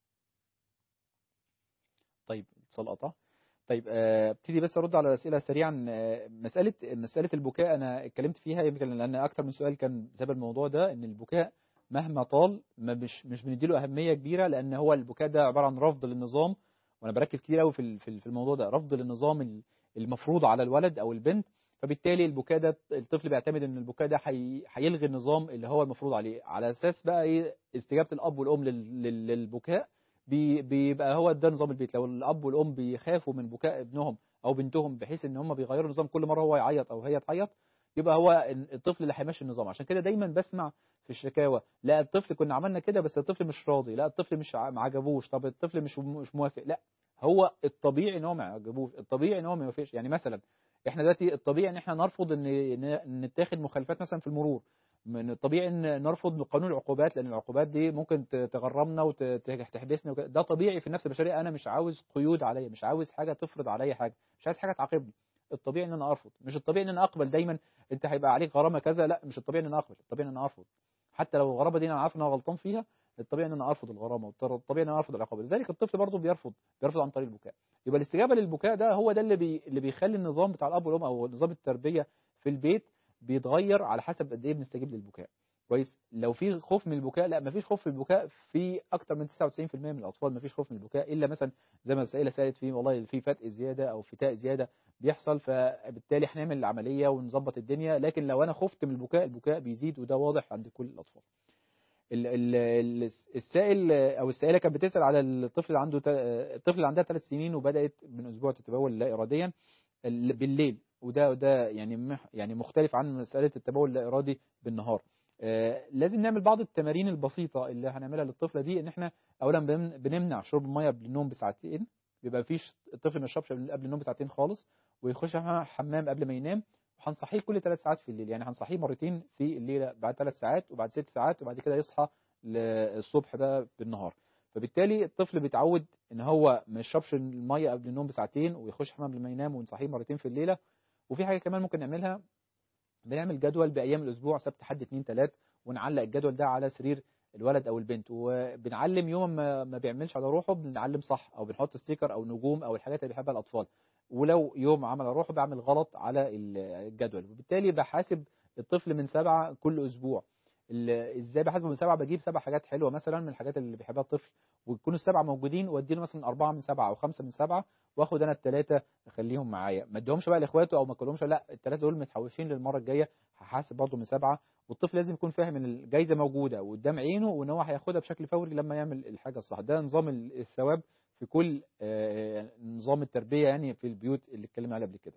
طيب اتصال قطع طيب آه، ابتدي بس ارد على الاسئله سريعا آه، مساله مساله البكاء انا اتكلمت فيها يمكن لان اكتر من سؤال كان بسبب الموضوع ده ان البكاء مهما طال ما مش مش بنديله اهميه كبيره لان هو البكاء ده عباره عن رفض للنظام وانا بركز كتير قوي في ال- في ال- في الموضوع ده رفض للنظام ال- المفروض على الولد او البنت فبالتالي البكاء ده الطفل بيعتمد ان البكاء ده حي- هيلغي النظام اللي هو المفروض عليه على اساس بقى ايه استجابه الاب والام لل- لل- للبكاء بي- بيبقى هو ده نظام البيت لو الاب والام بيخافوا من بكاء ابنهم او بنتهم بحيث ان هم بيغيروا النظام كل مره هو يعيط او هي تعيط يبقى هو الطفل اللي هيمشي النظام عشان كده دايما بسمع في الشكاوى لا الطفل كنا عملنا كده بس الطفل مش راضي لا الطفل مش ع- ما عجبوش طب الطفل مش مش موافق لا هو الطبيعي ان هو ما يعجبوش الطبيعي ان هو ما يوافقش يعني مثلا احنا دلوقتي الطبيعي ان احنا نرفض ان ان نتاخد مخالفات مثلا في المرور من الطبيعي ان نرفض قانون العقوبات لان العقوبات دي ممكن ت- تغرمنا وتحبسنا وكده. ده طبيعي في النفس البشريه انا مش عاوز قيود عليا مش عاوز حاجه تفرض عليا حاجه مش عايز حاجه تعاقبني الطبيعي ان انا ارفض مش الطبيعي ان انا اقبل دايما انت هيبقى عليك غرامه كذا لا مش الطبيعي ان انا اقبل الطبيعي ان انا ارفض حتى لو الغرامه دي انا عارف ان انا غلطان فيها الطبيعي ان انا ارفض الغرامه والطبيعي ان انا ارفض العقاب لذلك الطفل برضه بيرفض بيرفض عن طريق البكاء يبقى الاستجابه للبكاء ده هو ده اللي بي... اللي بيخلي النظام بتاع الاب والام او نظام التربيه في البيت بيتغير على حسب قد ايه بنستجيب للبكاء كويس لو في خوف من البكاء لا مفيش خوف من البكاء في اكتر من 99% من الاطفال مفيش خوف من البكاء الا مثلا زي ما السائله سالت فيه والله في فتق زياده او فتاء زياده بيحصل فبالتالي هنعمل العمليه ونظبط الدنيا لكن لو انا خفت من البكاء البكاء بيزيد وده واضح عند كل الاطفال ال- ال- ال- السائل او السائله كانت بتسال على الطفل اللي عنده تا- الطفل اللي عندها ثلاث سنين وبدات من اسبوع تتبول لا اراديا ال- بالليل وده ده يعني مح- يعني مختلف عن مساله التبول اللا ارادي بالنهار آه، لازم نعمل بعض التمارين البسيطه اللي هنعملها للطفله دي ان احنا اولا بن- بنمنع شرب الميه قبل النوم بساعتين بيبقى مفيش الطفل ما يشربش قبل النوم بساعتين خالص ويخش حمام قبل ما ينام وهنصحيه كل ثلاث ساعات في الليل يعني هنصحيه مرتين في الليله بعد ثلاث ساعات وبعد ست ساعات وبعد كده يصحى ل- الصبح بقى بالنهار فبالتالي الطفل بيتعود ان هو ما يشربش الميه قبل النوم بساعتين ويخش حمام قبل ما ينام ونصحيه مرتين في الليله وفي حاجه كمان ممكن نعملها بنعمل جدول بايام الاسبوع سبت حد اتنين تلات ونعلق الجدول ده على سرير الولد او البنت وبنعلم يوم ما ما بيعملش على روحه بنعلم صح او بنحط ستيكر او نجوم او الحاجات اللي بيحبها الاطفال ولو يوم عمل على روحه بعمل غلط على الجدول وبالتالي بحاسب الطفل من سبعة كل اسبوع ال- ازاي بحاسبه من سبعة بجيب سبع حاجات حلوه مثلا من الحاجات اللي بيحبها الطفل ويكونوا السبعه موجودين وادي له مثلا اربعه من سبعه او خمسه من سبعه واخد انا الثلاثه اخليهم معايا ما اديهمش بقى لاخواته او ما اكلهمش لا الثلاثه دول متحوشين للمره الجايه هحاسب برضه من سبعه والطفل لازم يكون فاهم ان الجائزه موجوده وقدام عينه وان هو هياخدها بشكل فوري لما يعمل الحاجه الصح ده نظام ال- الثواب في كل آه، نظام التربيه يعني في البيوت اللي اتكلمنا عليها قبل كده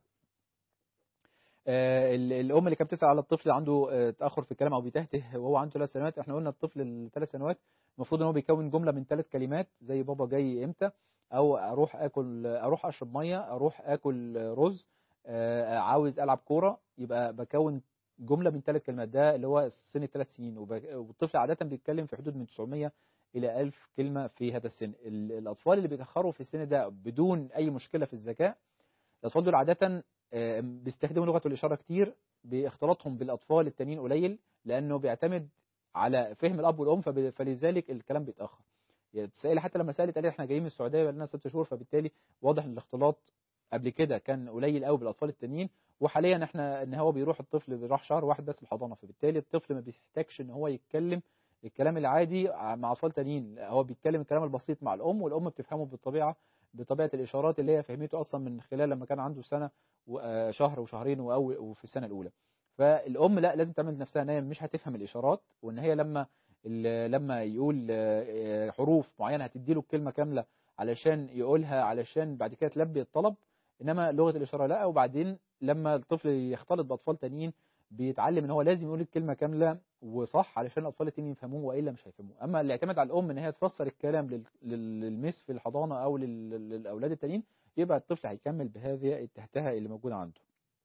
آه، ال- الام اللي كانت بتسال على الطفل عنده آه، تاخر في الكلام او بيتهته وهو عنده ثلاث سنوات احنا قلنا الطفل الثلاث سنوات المفروض ان هو بيكون جمله من ثلاث كلمات زي بابا جاي امتى او اروح اكل اروح اشرب ميه اروح اكل رز آه، عاوز العب كوره يبقى بكون جمله من ثلاث كلمات ده اللي هو سن الثلاث سنين وب- والطفل عاده بيتكلم في حدود من 900 الى 1000 كلمه في هذا السن ال- الاطفال اللي بيتاخروا في السن ده بدون اي مشكله في الذكاء الاطفال دول عاده آه، بيستخدموا لغه الاشاره كتير باختلاطهم بالاطفال التانيين قليل لانه بيعتمد على فهم الاب والام فب- فلذلك الكلام بيتاخر يعني تسالي حتى لما سالت قالت احنا جايين من السعوديه بقالنا ست شهور فبالتالي واضح ان الاختلاط قبل كده كان قليل قوي بالاطفال التانيين وحاليا احنا ان هو بيروح الطفل راح شهر واحد بس الحضانه فبالتالي الطفل ما بيحتاجش ان هو يتكلم الكلام العادي مع اطفال تانيين لا، هو بيتكلم الكلام البسيط مع الام والام بتفهمه بالطبيعه بطبيعه الاشارات اللي هي فهمته اصلا من خلال لما كان عنده سنه وشهر وشهرين وأو- وفي السنه الاولى فالام لا لازم تعمل نفسها ان هي مش هتفهم الاشارات وان هي لما ال- لما يقول آه، حروف معينه هتدي له الكلمه كامله علشان يقولها علشان بعد كده تلبي الطلب انما لغه الاشاره لا وبعدين لما الطفل يختلط باطفال تانيين بيتعلم ان هو لازم يقول الكلمه كامله وصح علشان الاطفال التانيين يفهموه والا مش هيفهموه اما اللي يعتمد على الام ان هي تفسر الكلام لل- لل- للمس في الحضانه او لل- للاولاد التانيين يبقى الطفل هيكمل بهذه التهتهه اللي موجوده عنده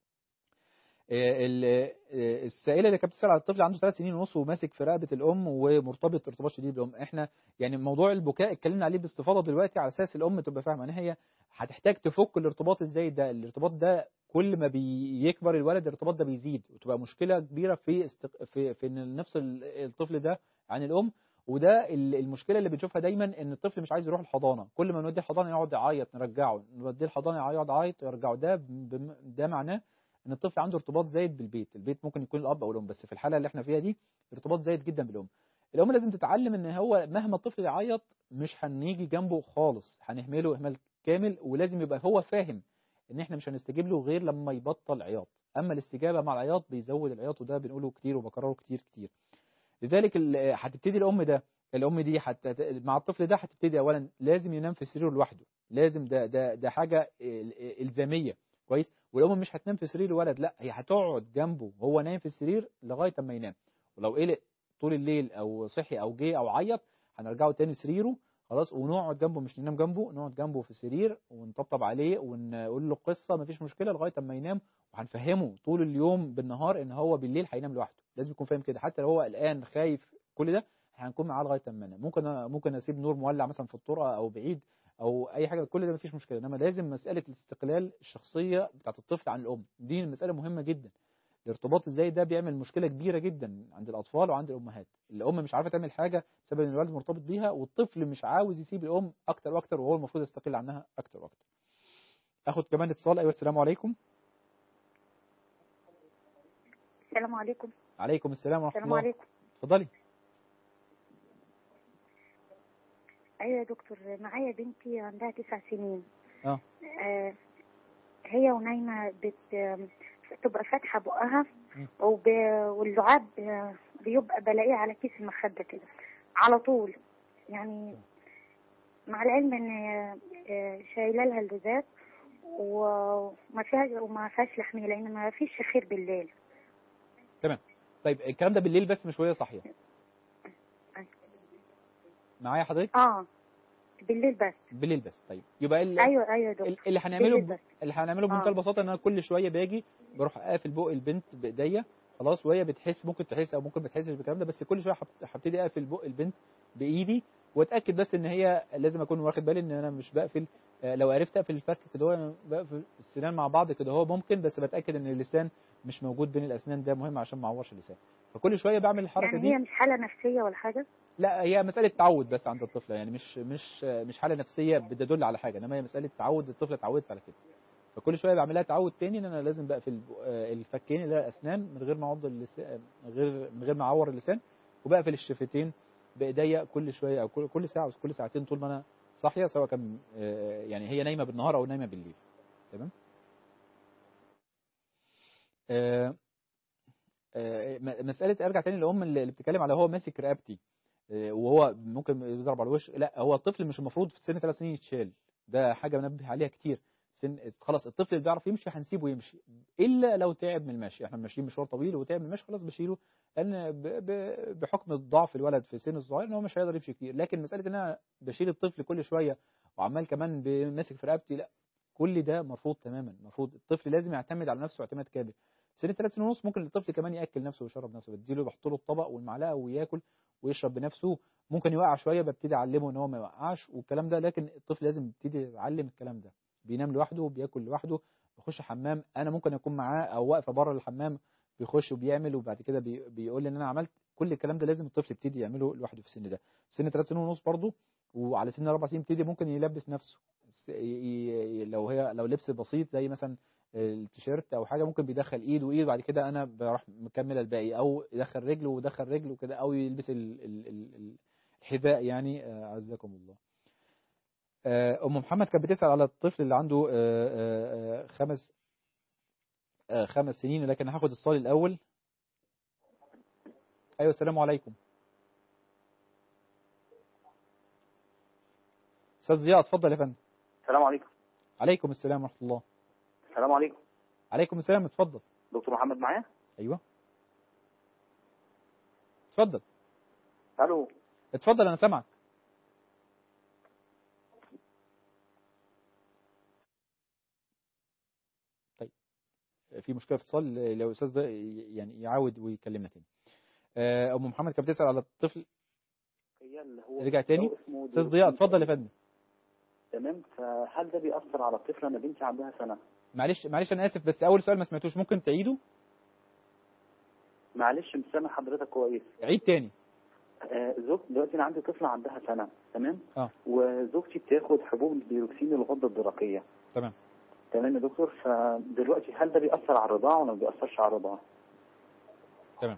آه، ال- آه، السائله اللي كانت بتسال على الطفل عنده ثلاث سنين ونص وماسك في رقبه الام ومرتبط ارتباط شديد بالام احنا يعني موضوع البكاء اتكلمنا عليه باستفاضه دلوقتي على اساس الام تبقى فاهمه ان هي هتحتاج تفك الارتباط ازاي ده الارتباط ده كل ما بيكبر الولد الارتباط ده بيزيد وتبقى مشكله كبيره في استق... في في ان نفس ال- الطفل ده عن الام وده ال- المشكله اللي بنشوفها دايما ان الطفل مش عايز يروح الحضانه كل ما نوديه الحضانه يقعد يعيط نرجعه نوديه الحضانه يقعد يعيط يرجعه ده بم- ده معناه ان الطفل عنده ارتباط زايد بالبيت البيت ممكن يكون الاب او الام بس في الحاله اللي احنا فيها دي ارتباط زايد جدا بالام الام لازم تتعلم ان هو مهما الطفل يعيط مش هنيجي جنبه خالص هنهمله اهمال كامل ولازم يبقى هو فاهم ان احنا مش هنستجيب له غير لما يبطل عياط اما الاستجابه مع العياط بيزود العياط وده بنقوله كتير وبكرره كتير كتير لذلك ال- هتبتدي الام ده الام دي حت... مع الطفل ده هتبتدي اولا لازم ينام في سريره لوحده لازم ده ده ده حاجه ال- الزاميه كويس والام مش هتنام في سرير الولد لا هي هتقعد جنبه وهو نايم في السرير لغايه اما ينام ولو قلق طول الليل او صحي او جه او عيط هنرجعه تاني سريره خلاص ونقعد جنبه مش ننام جنبه نقعد جنبه في السرير ونطبطب عليه ونقول له قصه مفيش مشكله لغايه اما ينام وهنفهمه طول اليوم بالنهار ان هو بالليل هينام لوحده لازم يكون فاهم كده حتى لو هو قلقان خايف كل ده هنكون معاه لغايه اما ينام ممكن ممكن اسيب نور مولع مثلا في الطرقه او بعيد او اي حاجه كل ده مفيش مشكله انما لازم مساله الاستقلال الشخصيه بتاعت الطفل عن الام دي مساله مهمه جدا الارتباط ازاي ده بيعمل مشكله كبيره جدا عند الاطفال وعند الامهات الام مش عارفه تعمل حاجه بسبب ان الولد مرتبط بيها والطفل مش عاوز يسيب الام اكتر واكتر وهو المفروض يستقل عنها اكتر واكتر اخد كمان اتصال ايوه السلام عليكم السلام عليكم عليكم السلام ورحمه السلام الله عليكم اتفضلي ايوه يا دكتور معايا بنتي عندها تسع سنين اه آه هي ونايمه بت تبقى فاتحه بقها م. وب... واللعاب آه، بيبقى بلاقيه على كيس المخده كده على طول يعني مع العلم ان آه، شايله لها اللزاز وما فيها وما فيهاش لحميه لان ما فيش خير بالليل تمام طيب الكلام ده بالليل بس مش وهي صاحيه معايا حضرتك اه بالليل بس بالليل بس طيب يبقى ال... ايوه ايوه يا دكتور ال- اللي هنعمله بالليل ب... بس. اللي هنعمله بمنتهى آه. البساطه ان انا كل شويه باجي بروح اقفل بق البنت بايديا خلاص وهي بتحس ممكن تحس او ممكن ما تحسش بالكلام ده بس كل شويه هبت- هبتدي اقفل بق البنت بايدي واتاكد بس ان هي لازم اكون واخد بالي ان انا مش بقفل آه، لو عرفت اقفل الفك كده هو بقفل السنان مع بعض كده هو ممكن بس بتاكد ان اللسان مش موجود بين الاسنان ده مهم عشان ما اعورش اللسان فكل شويه بعمل الحركه يعني دي هي مش حالة نفسية ولا حاجة لا هي مسألة تعود بس عند الطفلة يعني مش مش مش حالة نفسية بتدل على حاجة انما هي مسألة تعود الطفلة اتعودت على كده فكل شوية بعملها تعود تاني ان انا لازم بقفل آه، الفكين اللي هي الاسنان من غير ما اعض اللسان من غير من غير ما اعور اللسان وبقفل الشفتين بايديا كل شوية او كل كل ساعة او كل ساعتين طول ما انا صاحية سواء كان آه، يعني هي نايمة بالنهار او نايمة بالليل تمام آه، آه، م- مسألة ارجع تاني للأم اللي اللي بتتكلم على هو ماسك رقبتي آه، وهو ممكن يضرب على الوش لا هو الطفل مش المفروض في سن ثلاث سنين يتشال ده حاجة بنبه عليها كتير سن خلاص الطفل اللي بيعرف يمشي هنسيبه يمشي الا لو تعب من المشي احنا ماشيين مشوار طويل وتعب من المشي خلاص بشيله لان ب- ب- بحكم ضعف الولد في سن الصغير ان هو مش هيقدر يمشي كتير لكن مساله ان انا بشيل الطفل كل شويه وعمال كمان ماسك في رقبتي لا كل ده مرفوض تماما المفروض الطفل لازم يعتمد على نفسه اعتماد كامل سن ثلاث سنين ونص ممكن الطفل كمان ياكل نفسه ويشرب نفسه بديله بحط له الطبق والمعلقه وياكل ويشرب بنفسه ممكن يوقع شويه ببتدي اعلمه ان هو ما يوقعش والكلام ده لكن الطفل لازم يبتدي يتعلم الكلام ده بينام لوحده بياكل لوحده بيخش حمام انا ممكن اكون معاه او واقفه بره الحمام بيخش وبيعمل وبعد كده بي بيقول لي ان انا عملت كل الكلام ده لازم الطفل يبتدي يعمله لوحده في السن ده سن ثلاث سنين ونص برضه وعلى سن اربع سنين يبتدي ممكن يلبس نفسه س- ي- ي- لو هي لو لبس بسيط زي مثلا التيشيرت او حاجه ممكن بيدخل ايد وايد وبعد كده انا بروح مكمل الباقي او يدخل رجله ودخل رجله كده او يلبس ال- ال- ال- ال- الحذاء يعني آه، عزكم الله آه، ام محمد كانت بتسال على الطفل اللي عنده آه، آه، آه، خمس آه، خمس سنين لكن هاخد الصال الاول ايوه السلام عليكم استاذ ضياء اتفضل يا فندم السلام عليكم عليكم السلام ورحمه الله السلام عليكم عليكم السلام اتفضل دكتور محمد معايا ايوه اتفضل الو اتفضل انا سامعك طيب في مشكله في اتصال لو استاذ ده يعني يعاود ويكلمنا تاني آه، ام محمد كانت بتسال على الطفل هي اللي هو رجع تاني هو اسمه استاذ ديوكسين. ضياء اتفضل يا فندم تمام فهل ده بيأثر على الطفل انا بنتي عندها سنه معلش معلش انا اسف بس اول سؤال ما سمعتوش ممكن تعيده معلش مش سامع حضرتك كويس عيد تاني آه زوج دلوقتي انا عندي طفله عندها سنه تمام اه وزوجتي بتاخد حبوب الديوكسين الغده الدرقيه تمام تمام يا دكتور فدلوقتي هل ده بيأثر على الرضاعه ولا ما بيأثرش على الرضاعه؟ تمام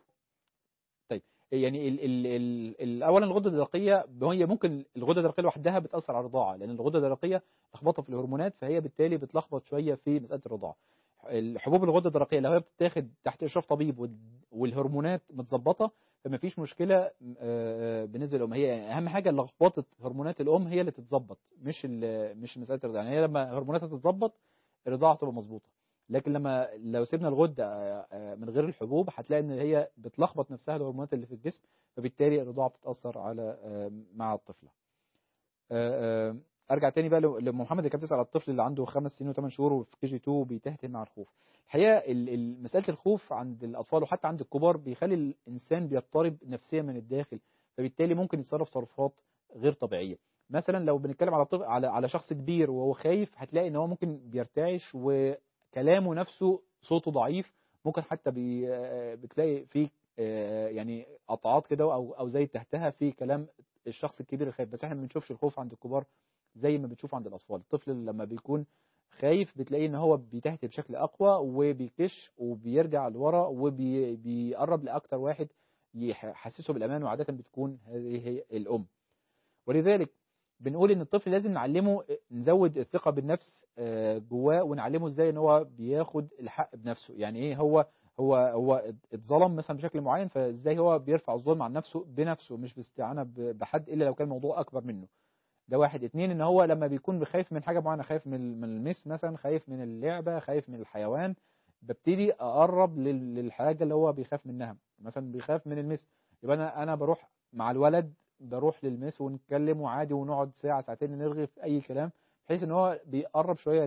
طيب يعني ال ال ال ال اولا الغده الدرقيه هي ممكن الغده الدرقيه لوحدها بتاثر على الرضاعه لان الغده الدرقيه لخبطه في الهرمونات فهي بالتالي بتلخبط شويه في مساله الرضاعه الحبوب الغده الدرقيه لو هي بتتاخد تحت اشراف طبيب وال- والهرمونات متظبطه فما فيش مشكله آه، آه، بالنسبه للام هي اهم حاجه لخبطه هرمونات الام هي اللي تتظبط مش ال- مش مساله الرضاعه يعني هي لما هرموناتها تتظبط الرضاعه تبقى مظبوطه لكن لما لو سيبنا الغده آه، آه، من غير الحبوب هتلاقي ان هي بتلخبط نفسها الهرمونات اللي في الجسم فبالتالي الرضاعه بتتاثر على آه، مع الطفله آه، آه، ارجع تاني بقى لمحمد اللي كان بتسال على الطفل اللي عنده خمس سنين وثمان شهور وفي كي جي 2 بيتهته مع الخوف الحقيقه ال- ال- مساله الخوف عند الاطفال وحتى عند الكبار بيخلي الانسان بيضطرب نفسيا من الداخل فبالتالي ممكن يتصرف تصرفات غير طبيعيه مثلا لو بنتكلم على طفل على على شخص كبير وهو خايف هتلاقي ان هو ممكن بيرتعش وكلامه نفسه صوته ضعيف ممكن حتى بي آه، بتلاقي فيه آه، يعني قطعات كده او او زي تحتها في كلام الشخص الكبير الخايف بس احنا ما بنشوفش الخوف عند الكبار زي ما بنشوف عند الاطفال الطفل لما بيكون خايف بتلاقيه ان هو بيتهته بشكل اقوى وبيكش وبيرجع لورا وبيقرب لاكتر واحد يحسسه بالامان وعاده بتكون هذه هي الام ولذلك بنقول ان الطفل لازم نعلمه نزود الثقه بالنفس آه، جواه ونعلمه ازاي ان هو بياخد الحق بنفسه يعني ايه هو هو هو اتظلم مثلا بشكل معين فازاي هو بيرفع الظلم عن نفسه بنفسه مش باستعانه ب- بحد الا لو كان الموضوع اكبر منه ده واحد اتنين ان هو لما بيكون خايف من حاجه معينه خايف من من المس مثلا خايف من اللعبه خايف من الحيوان ببتدي اقرب لل- للحاجه اللي هو بيخاف منها مثلا بيخاف من المس يبقى انا انا بروح مع الولد بروح للمس ونتكلم وعادي ونقعد ساعه ساعتين نرغي في اي كلام بحيث ان هو بيقرب شويه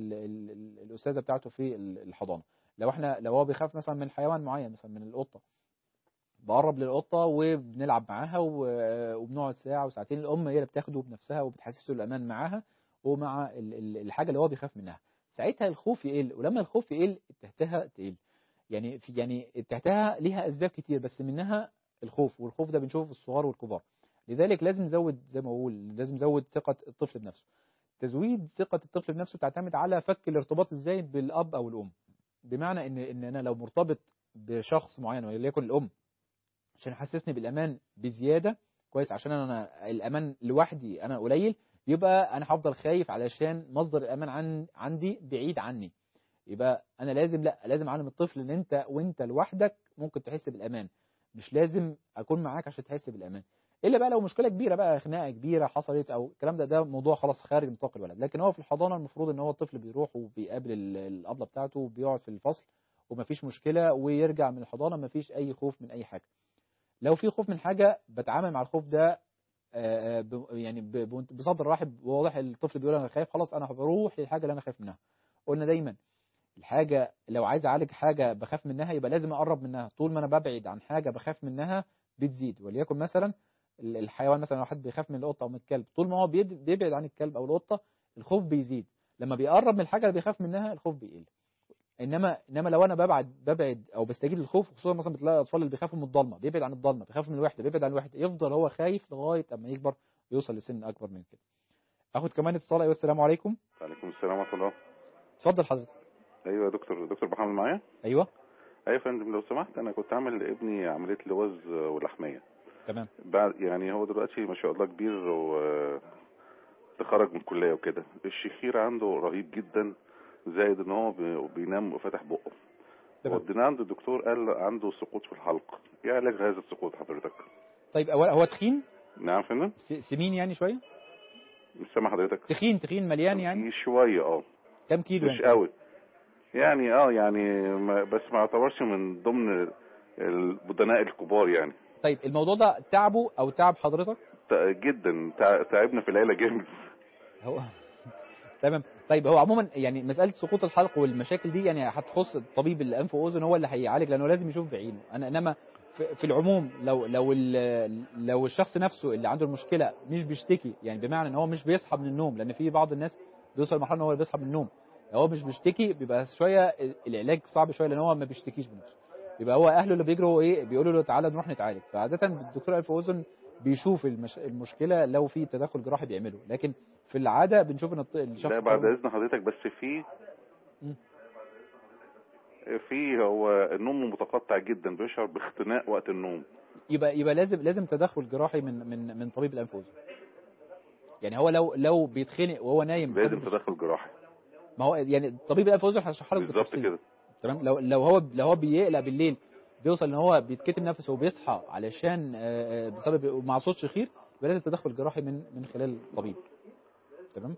للاستاذه بتاعته في ال- الحضانه لو احنا لو هو بيخاف مثلا من حيوان معين مثلا من القطه بقرب للقطه وبنلعب معاها و- وبنقعد ساعه وساعتين الام هي اللي بتاخده بنفسها وبتحسسه الامان معاها ومع ال- ال- الحاجه اللي هو بيخاف منها ساعتها الخوف يقل ولما الخوف يقل التهتها تقل يعني في يعني التهتها ليها اسباب كتير بس منها الخوف والخوف ده بنشوفه في الصغار والكبار لذلك لازم نزود زي ما بقول لازم نزود ثقه الطفل بنفسه تزويد ثقه الطفل بنفسه تعتمد على فك الارتباط ازاي بالاب او الام بمعنى ان ان انا لو مرتبط بشخص معين وليكن الام عشان يحسسني بالامان بزياده كويس عشان انا الامان لوحدي انا قليل يبقى انا هفضل خايف علشان مصدر الامان عن عندي بعيد عني يبقى انا لازم لا لازم اعلم الطفل ان انت وانت لوحدك ممكن تحس بالامان مش لازم اكون معاك عشان تحس بالامان الا بقى لو مشكله كبيره بقى خناقه كبيره حصلت او الكلام ده ده موضوع خلاص خارج نطاق الولد لكن هو في الحضانه المفروض ان هو الطفل بيروح وبيقابل ال- الابله بتاعته وبيقعد في الفصل ومفيش مشكله ويرجع من الحضانه مفيش اي خوف من اي حاجه لو في خوف من حاجه بتعامل مع الخوف ده آه، ب- يعني ب- ب- بصدر رحب واضح الطفل بيقول انا خايف خلاص انا بروح للحاجه اللي انا خايف منها قلنا دايما الحاجه لو عايز اعالج حاجه بخاف منها يبقى لازم اقرب منها طول ما انا ببعد عن حاجه بخاف منها بتزيد وليكن مثلا ال- الحيوان مثلا لو حد بيخاف من القطه او من الكلب طول ما هو بيد- بيبعد عن الكلب او القطه الخوف بيزيد لما بيقرب من الحاجه اللي بيخاف منها الخوف بيقل انما انما لو انا ببعد ببعد او بستجيب للخوف خصوصا مثلا بتلاقي الاطفال اللي بيخافوا من الضلمه بيبعد عن الضلمه بيخاف من الوحده بيبعد عن الوحده يفضل هو خايف لغايه اما يكبر ويوصل لسن اكبر من كده اخد كمان اتصال ايوه السلام عليكم وعليكم السلام ورحمة الله اتفضل حضرتك أيوة يا دكتور دكتور محمد معايا ايوه أيوة يا فندم لو سمحت أنا كنت عامل لابني عملية لوز ولحمية تمام بعد يعني هو دلوقتي ما شاء الله كبير و تخرج من الكلية وكده الشخير عنده رهيب جدا زائد ان هو بي- بينام وفاتح بقه تمام. ودينا عند الدكتور قال عنده سقوط في الحلق ايه علاج هذا السقوط حضرتك طيب هو هو تخين نعم يا فندم س- سمين يعني شويه مش سامع حضرتك تخين تخين مليان يعني شوية اه كام كيلو مش يعني قوي يعني اه يعني ما بس ما يعتبرش من ضمن البدناء الكبار يعني طيب الموضوع ده تعبه او تعب حضرتك تع- جدا تع- تعبنا في العيله جامد هو تمام طيب هو عموما يعني مساله سقوط الحلق والمشاكل دي يعني هتخص الطبيب الانف واذن هو اللي هيعالج لانه لازم يشوف بعينه انا انما في في العموم لو لو ال- لو الشخص نفسه اللي عنده المشكله مش بيشتكي يعني بمعنى ان هو مش بيصحى من النوم لان في بعض الناس بيوصل لمرحله ان هو بيصحى من النوم لو هو مش بيشتكي بيبقى شويه العلاج صعب شويه لان هو ما بيشتكيش بنفسه يبقى هو اهله اللي بيجروا ايه بيقولوا له تعالى نروح نتعالج فعاده الدكتور انف واذن بيشوف المش... المشكله لو في تدخل جراحي بيعمله لكن في العاده بنشوف ان الط- الشخص لا بعد اذن حضرتك بس في مم. في هو النوم متقطع جدا بيشعر باختناق وقت النوم يبقى يبقى لازم لازم تدخل جراحي من من من طبيب الانف واذن يعني هو لو لو بيتخنق وهو نايم لازم بسبب- تدخل جراحي ما هو يعني طبيب الانف واذن هيشرح لك بالظبط بالتفصيل. كده تمام لو لو هو لو هو بيقلق بالليل بيوصل ان هو بيتكتم نفسه وبيصحى علشان آه، آه، بسبب مع صوت شخير يبقى لازم تدخل جراحي من من خلال طبيب تمام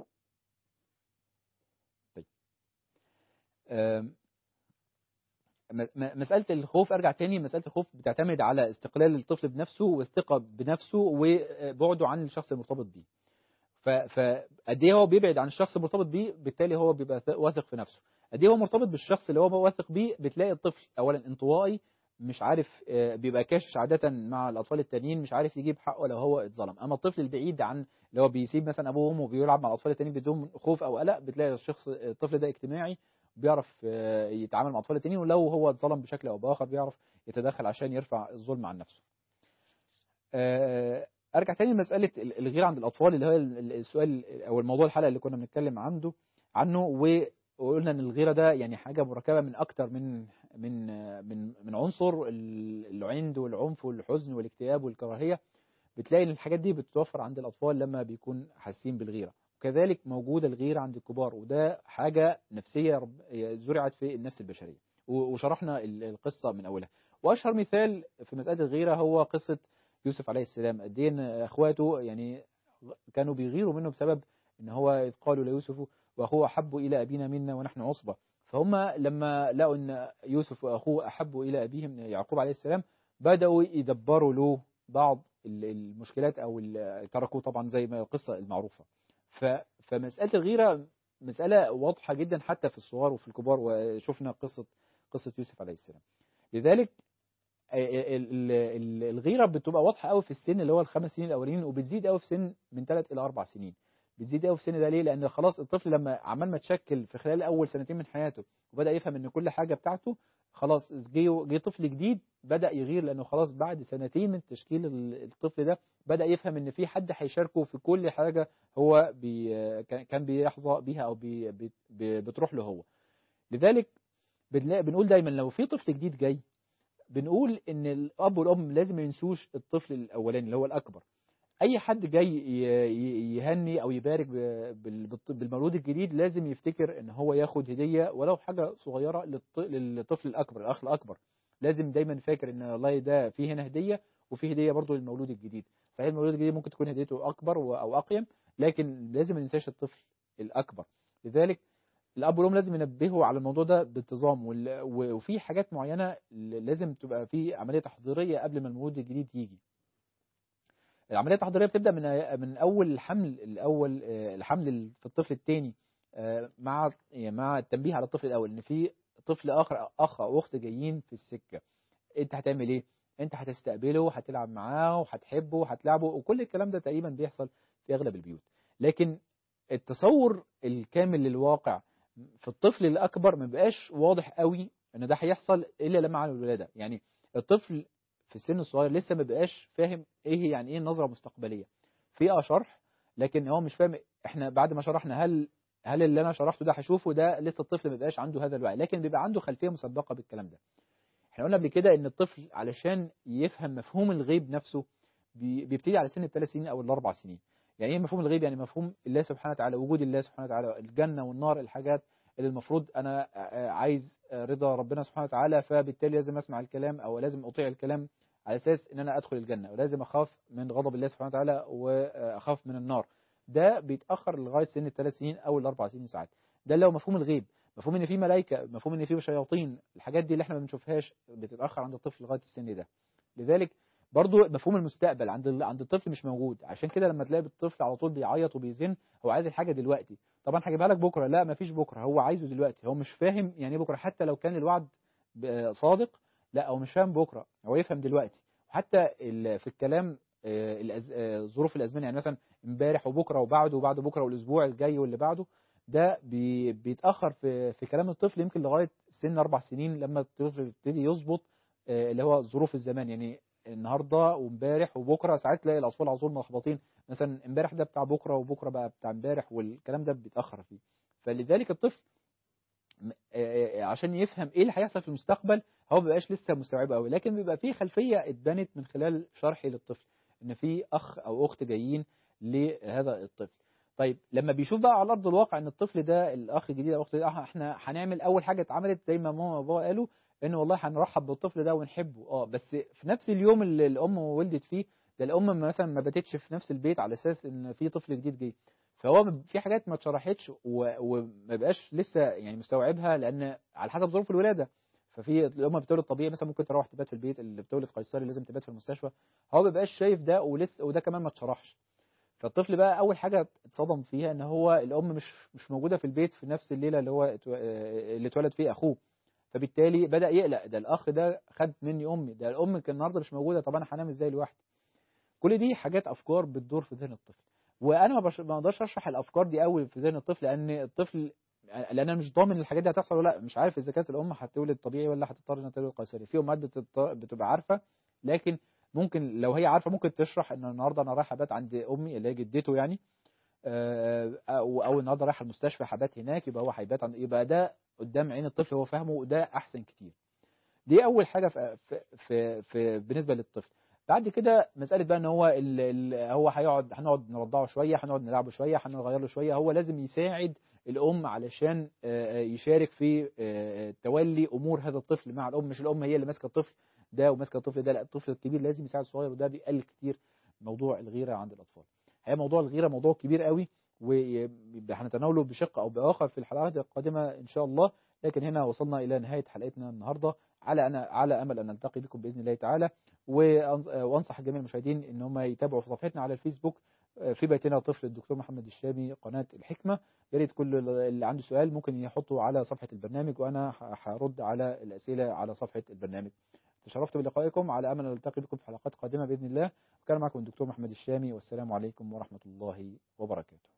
طيب آم، م- م- مسألة الخوف أرجع تاني مسألة الخوف بتعتمد على استقلال الطفل بنفسه والثقة بنفسه وبعده عن الشخص المرتبط بيه ف- فقد ايه هو بيبعد عن الشخص المرتبط بيه بالتالي هو بيبقى ث- واثق في نفسه قد ايه هو مرتبط بالشخص اللي هو واثق بيه بتلاقي الطفل اولا انطوائي مش عارف آه، بيبقى كاشش عادة مع الأطفال التانيين مش عارف يجيب حقه لو هو اتظلم أما الطفل البعيد عن اللي هو بيسيب مثلا أبوه وأمه وبيلعب مع الأطفال التانيين بدون خوف أو قلق بتلاقي الشخص الطفل ده اجتماعي بيعرف آه، يتعامل مع الأطفال التانيين ولو هو اتظلم بشكل أو بآخر بيعرف يتدخل عشان يرفع الظلم عن نفسه آه، ارجع تاني لمساله ال- الغيره عند الاطفال اللي هو ال- ال- السؤال او الموضوع الحلقه اللي كنا بنتكلم عنده عنه و- وقلنا ان الغيره ده يعني حاجه مركبه من اكتر من من آه، من من عنصر ال- العند والعنف والحزن والاكتئاب والكراهيه بتلاقي ان الحاجات دي بتتوفر عند الاطفال لما بيكون حاسين بالغيره وكذلك موجوده الغيره عند الكبار وده حاجه نفسيه رب- زرعت في النفس البشريه و- وشرحنا ال- القصه من اولها واشهر مثال في مساله الغيره هو قصه يوسف عليه السلام قد ايه ان اخواته يعني كانوا بيغيروا منه بسبب ان هو اذ قالوا ليوسف واخوه احب الى ابينا منا ونحن عصبه فهم لما لقوا ان يوسف واخوه احب الى ابيهم يعقوب عليه السلام بداوا يدبروا له بعض ال- المشكلات او ال- تركوه طبعا زي ما القصه المعروفه ف- فمساله الغيره مساله واضحه جدا حتى في الصغار وفي الكبار وشفنا قصه قصه يوسف عليه السلام لذلك ال- ال- ال- الغيره بتبقى واضحه قوي في السن اللي هو الخمس سنين الاولين وبتزيد قوي في سن من ثلاث الى اربع سنين بتزيد قوي في السن ده ليه لان خلاص الطفل لما عمال ما تشكل في خلال اول سنتين من حياته وبدا يفهم ان كل حاجه بتاعته خلاص جه جه طفل جديد بدا يغير لانه خلاص بعد سنتين من تشكيل ال- الطفل ده بدا يفهم ان في حد هيشاركه في كل حاجه هو بي كان كان بيحظى بيها او بي بي- بي- بتروح له هو لذلك بنلاقي بنقول دايما لو في طفل جديد جاي بنقول ان الاب والام لازم ما ينسوش الطفل الاولاني اللي هو الاكبر اي حد جاي ي- ي- يهني او يبارك ب- بال- بالط- بالمولود الجديد لازم يفتكر ان هو ياخد هديه ولو حاجه صغيره للط- للطفل الاكبر الاخ الاكبر لازم دايما فاكر ان والله ده في هنا هديه وفي هديه برضه للمولود الجديد صحيح المولود الجديد ممكن تكون هديته اكبر و- او اقيم لكن لازم ما ننساش الطفل الاكبر لذلك الاب والام لازم ينبهوا على الموضوع ده بانتظام وال- و- وفي حاجات معينه لازم تبقى في عمليه تحضيريه قبل ما المولود الجديد يجي العمليه التحضيريه بتبدا من من اول الحمل الاول آه، الحمل في الطفل الثاني مع يعني مع التنبيه على الطفل الاول ان في طفل اخر اخ او اخت جايين في السكه انت هتعمل ايه انت هتستقبله هتلعب معاه وهتحبه وهتلعبه وكل الكلام ده تقريبا بيحصل في اغلب البيوت لكن التصور الكامل للواقع في الطفل الاكبر ما بقاش واضح قوي ان ده هيحصل الا لما عمل الولاده يعني الطفل في السن الصغير لسه ما بقاش فاهم ايه يعني ايه النظره المستقبليه في اه شرح لكن هو مش فاهم احنا بعد ما شرحنا هل هل اللي انا شرحته ده هشوفه ده لسه الطفل ما بقاش عنده هذا الوعي لكن بيبقى عنده خلفيه مسبقه بالكلام ده احنا قلنا قبل كده ان الطفل علشان يفهم مفهوم الغيب نفسه بي- بيبتدي على سن الثلاث سنين او الاربع سنين يعني ايه مفهوم الغيب يعني مفهوم الله سبحانه وتعالى وجود الله سبحانه وتعالى الجنه والنار الحاجات اللي المفروض انا آه، عايز آه، رضا ربنا سبحانه وتعالى فبالتالي لازم اسمع الكلام او لازم اطيع الكلام على اساس ان انا ادخل الجنه ولازم اخاف من غضب الله سبحانه وتعالى واخاف من النار ده بيتاخر لغايه سن الثلاث سنين او الاربع سنين ساعات ده اللي هو مفهوم الغيب مفهوم ان في ملائكه مفهوم ان في شياطين الحاجات دي اللي احنا ما بنشوفهاش بتتاخر عند الطفل لغايه السن ده لذلك برضو مفهوم المستقبل عند ال- عند الطفل مش موجود عشان كده لما تلاقي الطفل على طول بيعيط وبيزن هو عايز الحاجه دلوقتي طبعا هجيبها لك بكره لا مفيش بكره هو عايزه دلوقتي هو مش فاهم يعني ايه بكره حتى لو كان الوعد ب- صادق لا هو مش فاهم بكره هو يفهم دلوقتي وحتى ال- في الكلام آه، الأز- آه، ظروف الازمنه يعني مثلا امبارح وبكره وبعده وبعد بكره والاسبوع الجاي واللي بعده ده بي بيتاخر في في كلام الطفل يمكن لغايه سن اربع سنين لما الطفل يبتدي يظبط آه، اللي هو ظروف الزمان يعني النهارده وامبارح وبكره ساعات تلاقي الاطفال على طول ملخبطين مثلا امبارح ده بتاع بكره وبكره بقى بتاع امبارح والكلام ده بيتاخر فيه فلذلك الطفل م- آه، آه، عشان يفهم ايه اللي هيحصل في المستقبل هو ما بيبقاش لسه مستوعبه قوي لكن بيبقى فيه خلفيه اتبنت من خلال شرحي للطفل ان في اخ او اخت جايين لهذا الطفل طيب لما بيشوف بقى على ارض الواقع ان الطفل ده الاخ الجديد او الاخت ده احنا هنعمل اول حاجه اتعملت زي ما ماما وبابا قالوا ان والله هنرحب بالطفل ده ونحبه اه بس في نفس اليوم اللي الام ولدت فيه ده الام مثلا ما باتتش في نفس البيت على اساس ان في طفل جديد جاي فهو في حاجات ما اتشرحتش و- وما بقاش لسه يعني مستوعبها لان على حسب ظروف الولاده ففي الام بتولد طبيعي مثلا ممكن تروح تبات في البيت اللي بتولد قيصري لازم تبات في المستشفى هو ما بيبقاش شايف ده ولسه وده كمان ما اتشرحش فالطفل بقى اول حاجه اتصدم فيها ان هو الام مش مش موجوده في البيت في نفس الليله اللي هو اتو- آه، اللي اتولد فيه اخوه فبالتالي بدا يقلق ده الاخ ده خد مني امي ده الام كان النهارده مش موجوده طب انا هنام ازاي لوحدي كل دي حاجات افكار بتدور في ذهن الطفل وانا ما بش- ما اقدرش اشرح الافكار دي قوي في ذهن الطفل لان الطفل لان انا مش ضامن الحاجات دي هتحصل ولا لا مش عارف اذا كانت الام هتولد طبيعي ولا هتضطر انها تولد قيصري في امهات بتضط- بتبقى عارفه لكن ممكن لو هي عارفه ممكن تشرح ان النهارده انا رايح ابات عند امي اللي هي جدته يعني آه، او او النهارده رايح المستشفى هبات هناك يبقى هو هيبات عند يبقى ده قدام عين الطفل هو فاهمه وده احسن كتير دي اول حاجه في في في, في بالنسبه للطفل بعد كده مساله بقى ان هو ال ال هو هيقعد هنقعد نرضعه شويه هنقعد نلعبه شويه هنغير له شويه هو لازم يساعد الام علشان آه، آه، يشارك في آه، تولي امور هذا الطفل مع الام مش الام هي اللي ماسكه الطفل ده وماسكه الطفل ده لا الطفل الكبير لازم يساعد الصغير وده بيقلل كتير موضوع الغيره عند الاطفال هي موضوع الغيره موضوع كبير قوي وهنتناوله بشق او باخر في الحلقات القادمه ان شاء الله لكن هنا وصلنا الى نهايه حلقتنا النهارده على انا على امل ان نلتقي بكم باذن الله تعالى وأنص- وانصح جميع المشاهدين ان هم يتابعوا في صفحتنا على الفيسبوك في بيتنا طفل الدكتور محمد الشامي قناه الحكمه يا ريت كل اللي عنده سؤال ممكن يحطه على صفحه البرنامج وانا ه- هرد على الاسئله على صفحه البرنامج تشرفت بلقائكم على أمل نلتقي بكم في حلقات قادمة بإذن الله وكان معكم الدكتور محمد الشامي والسلام عليكم ورحمة الله وبركاته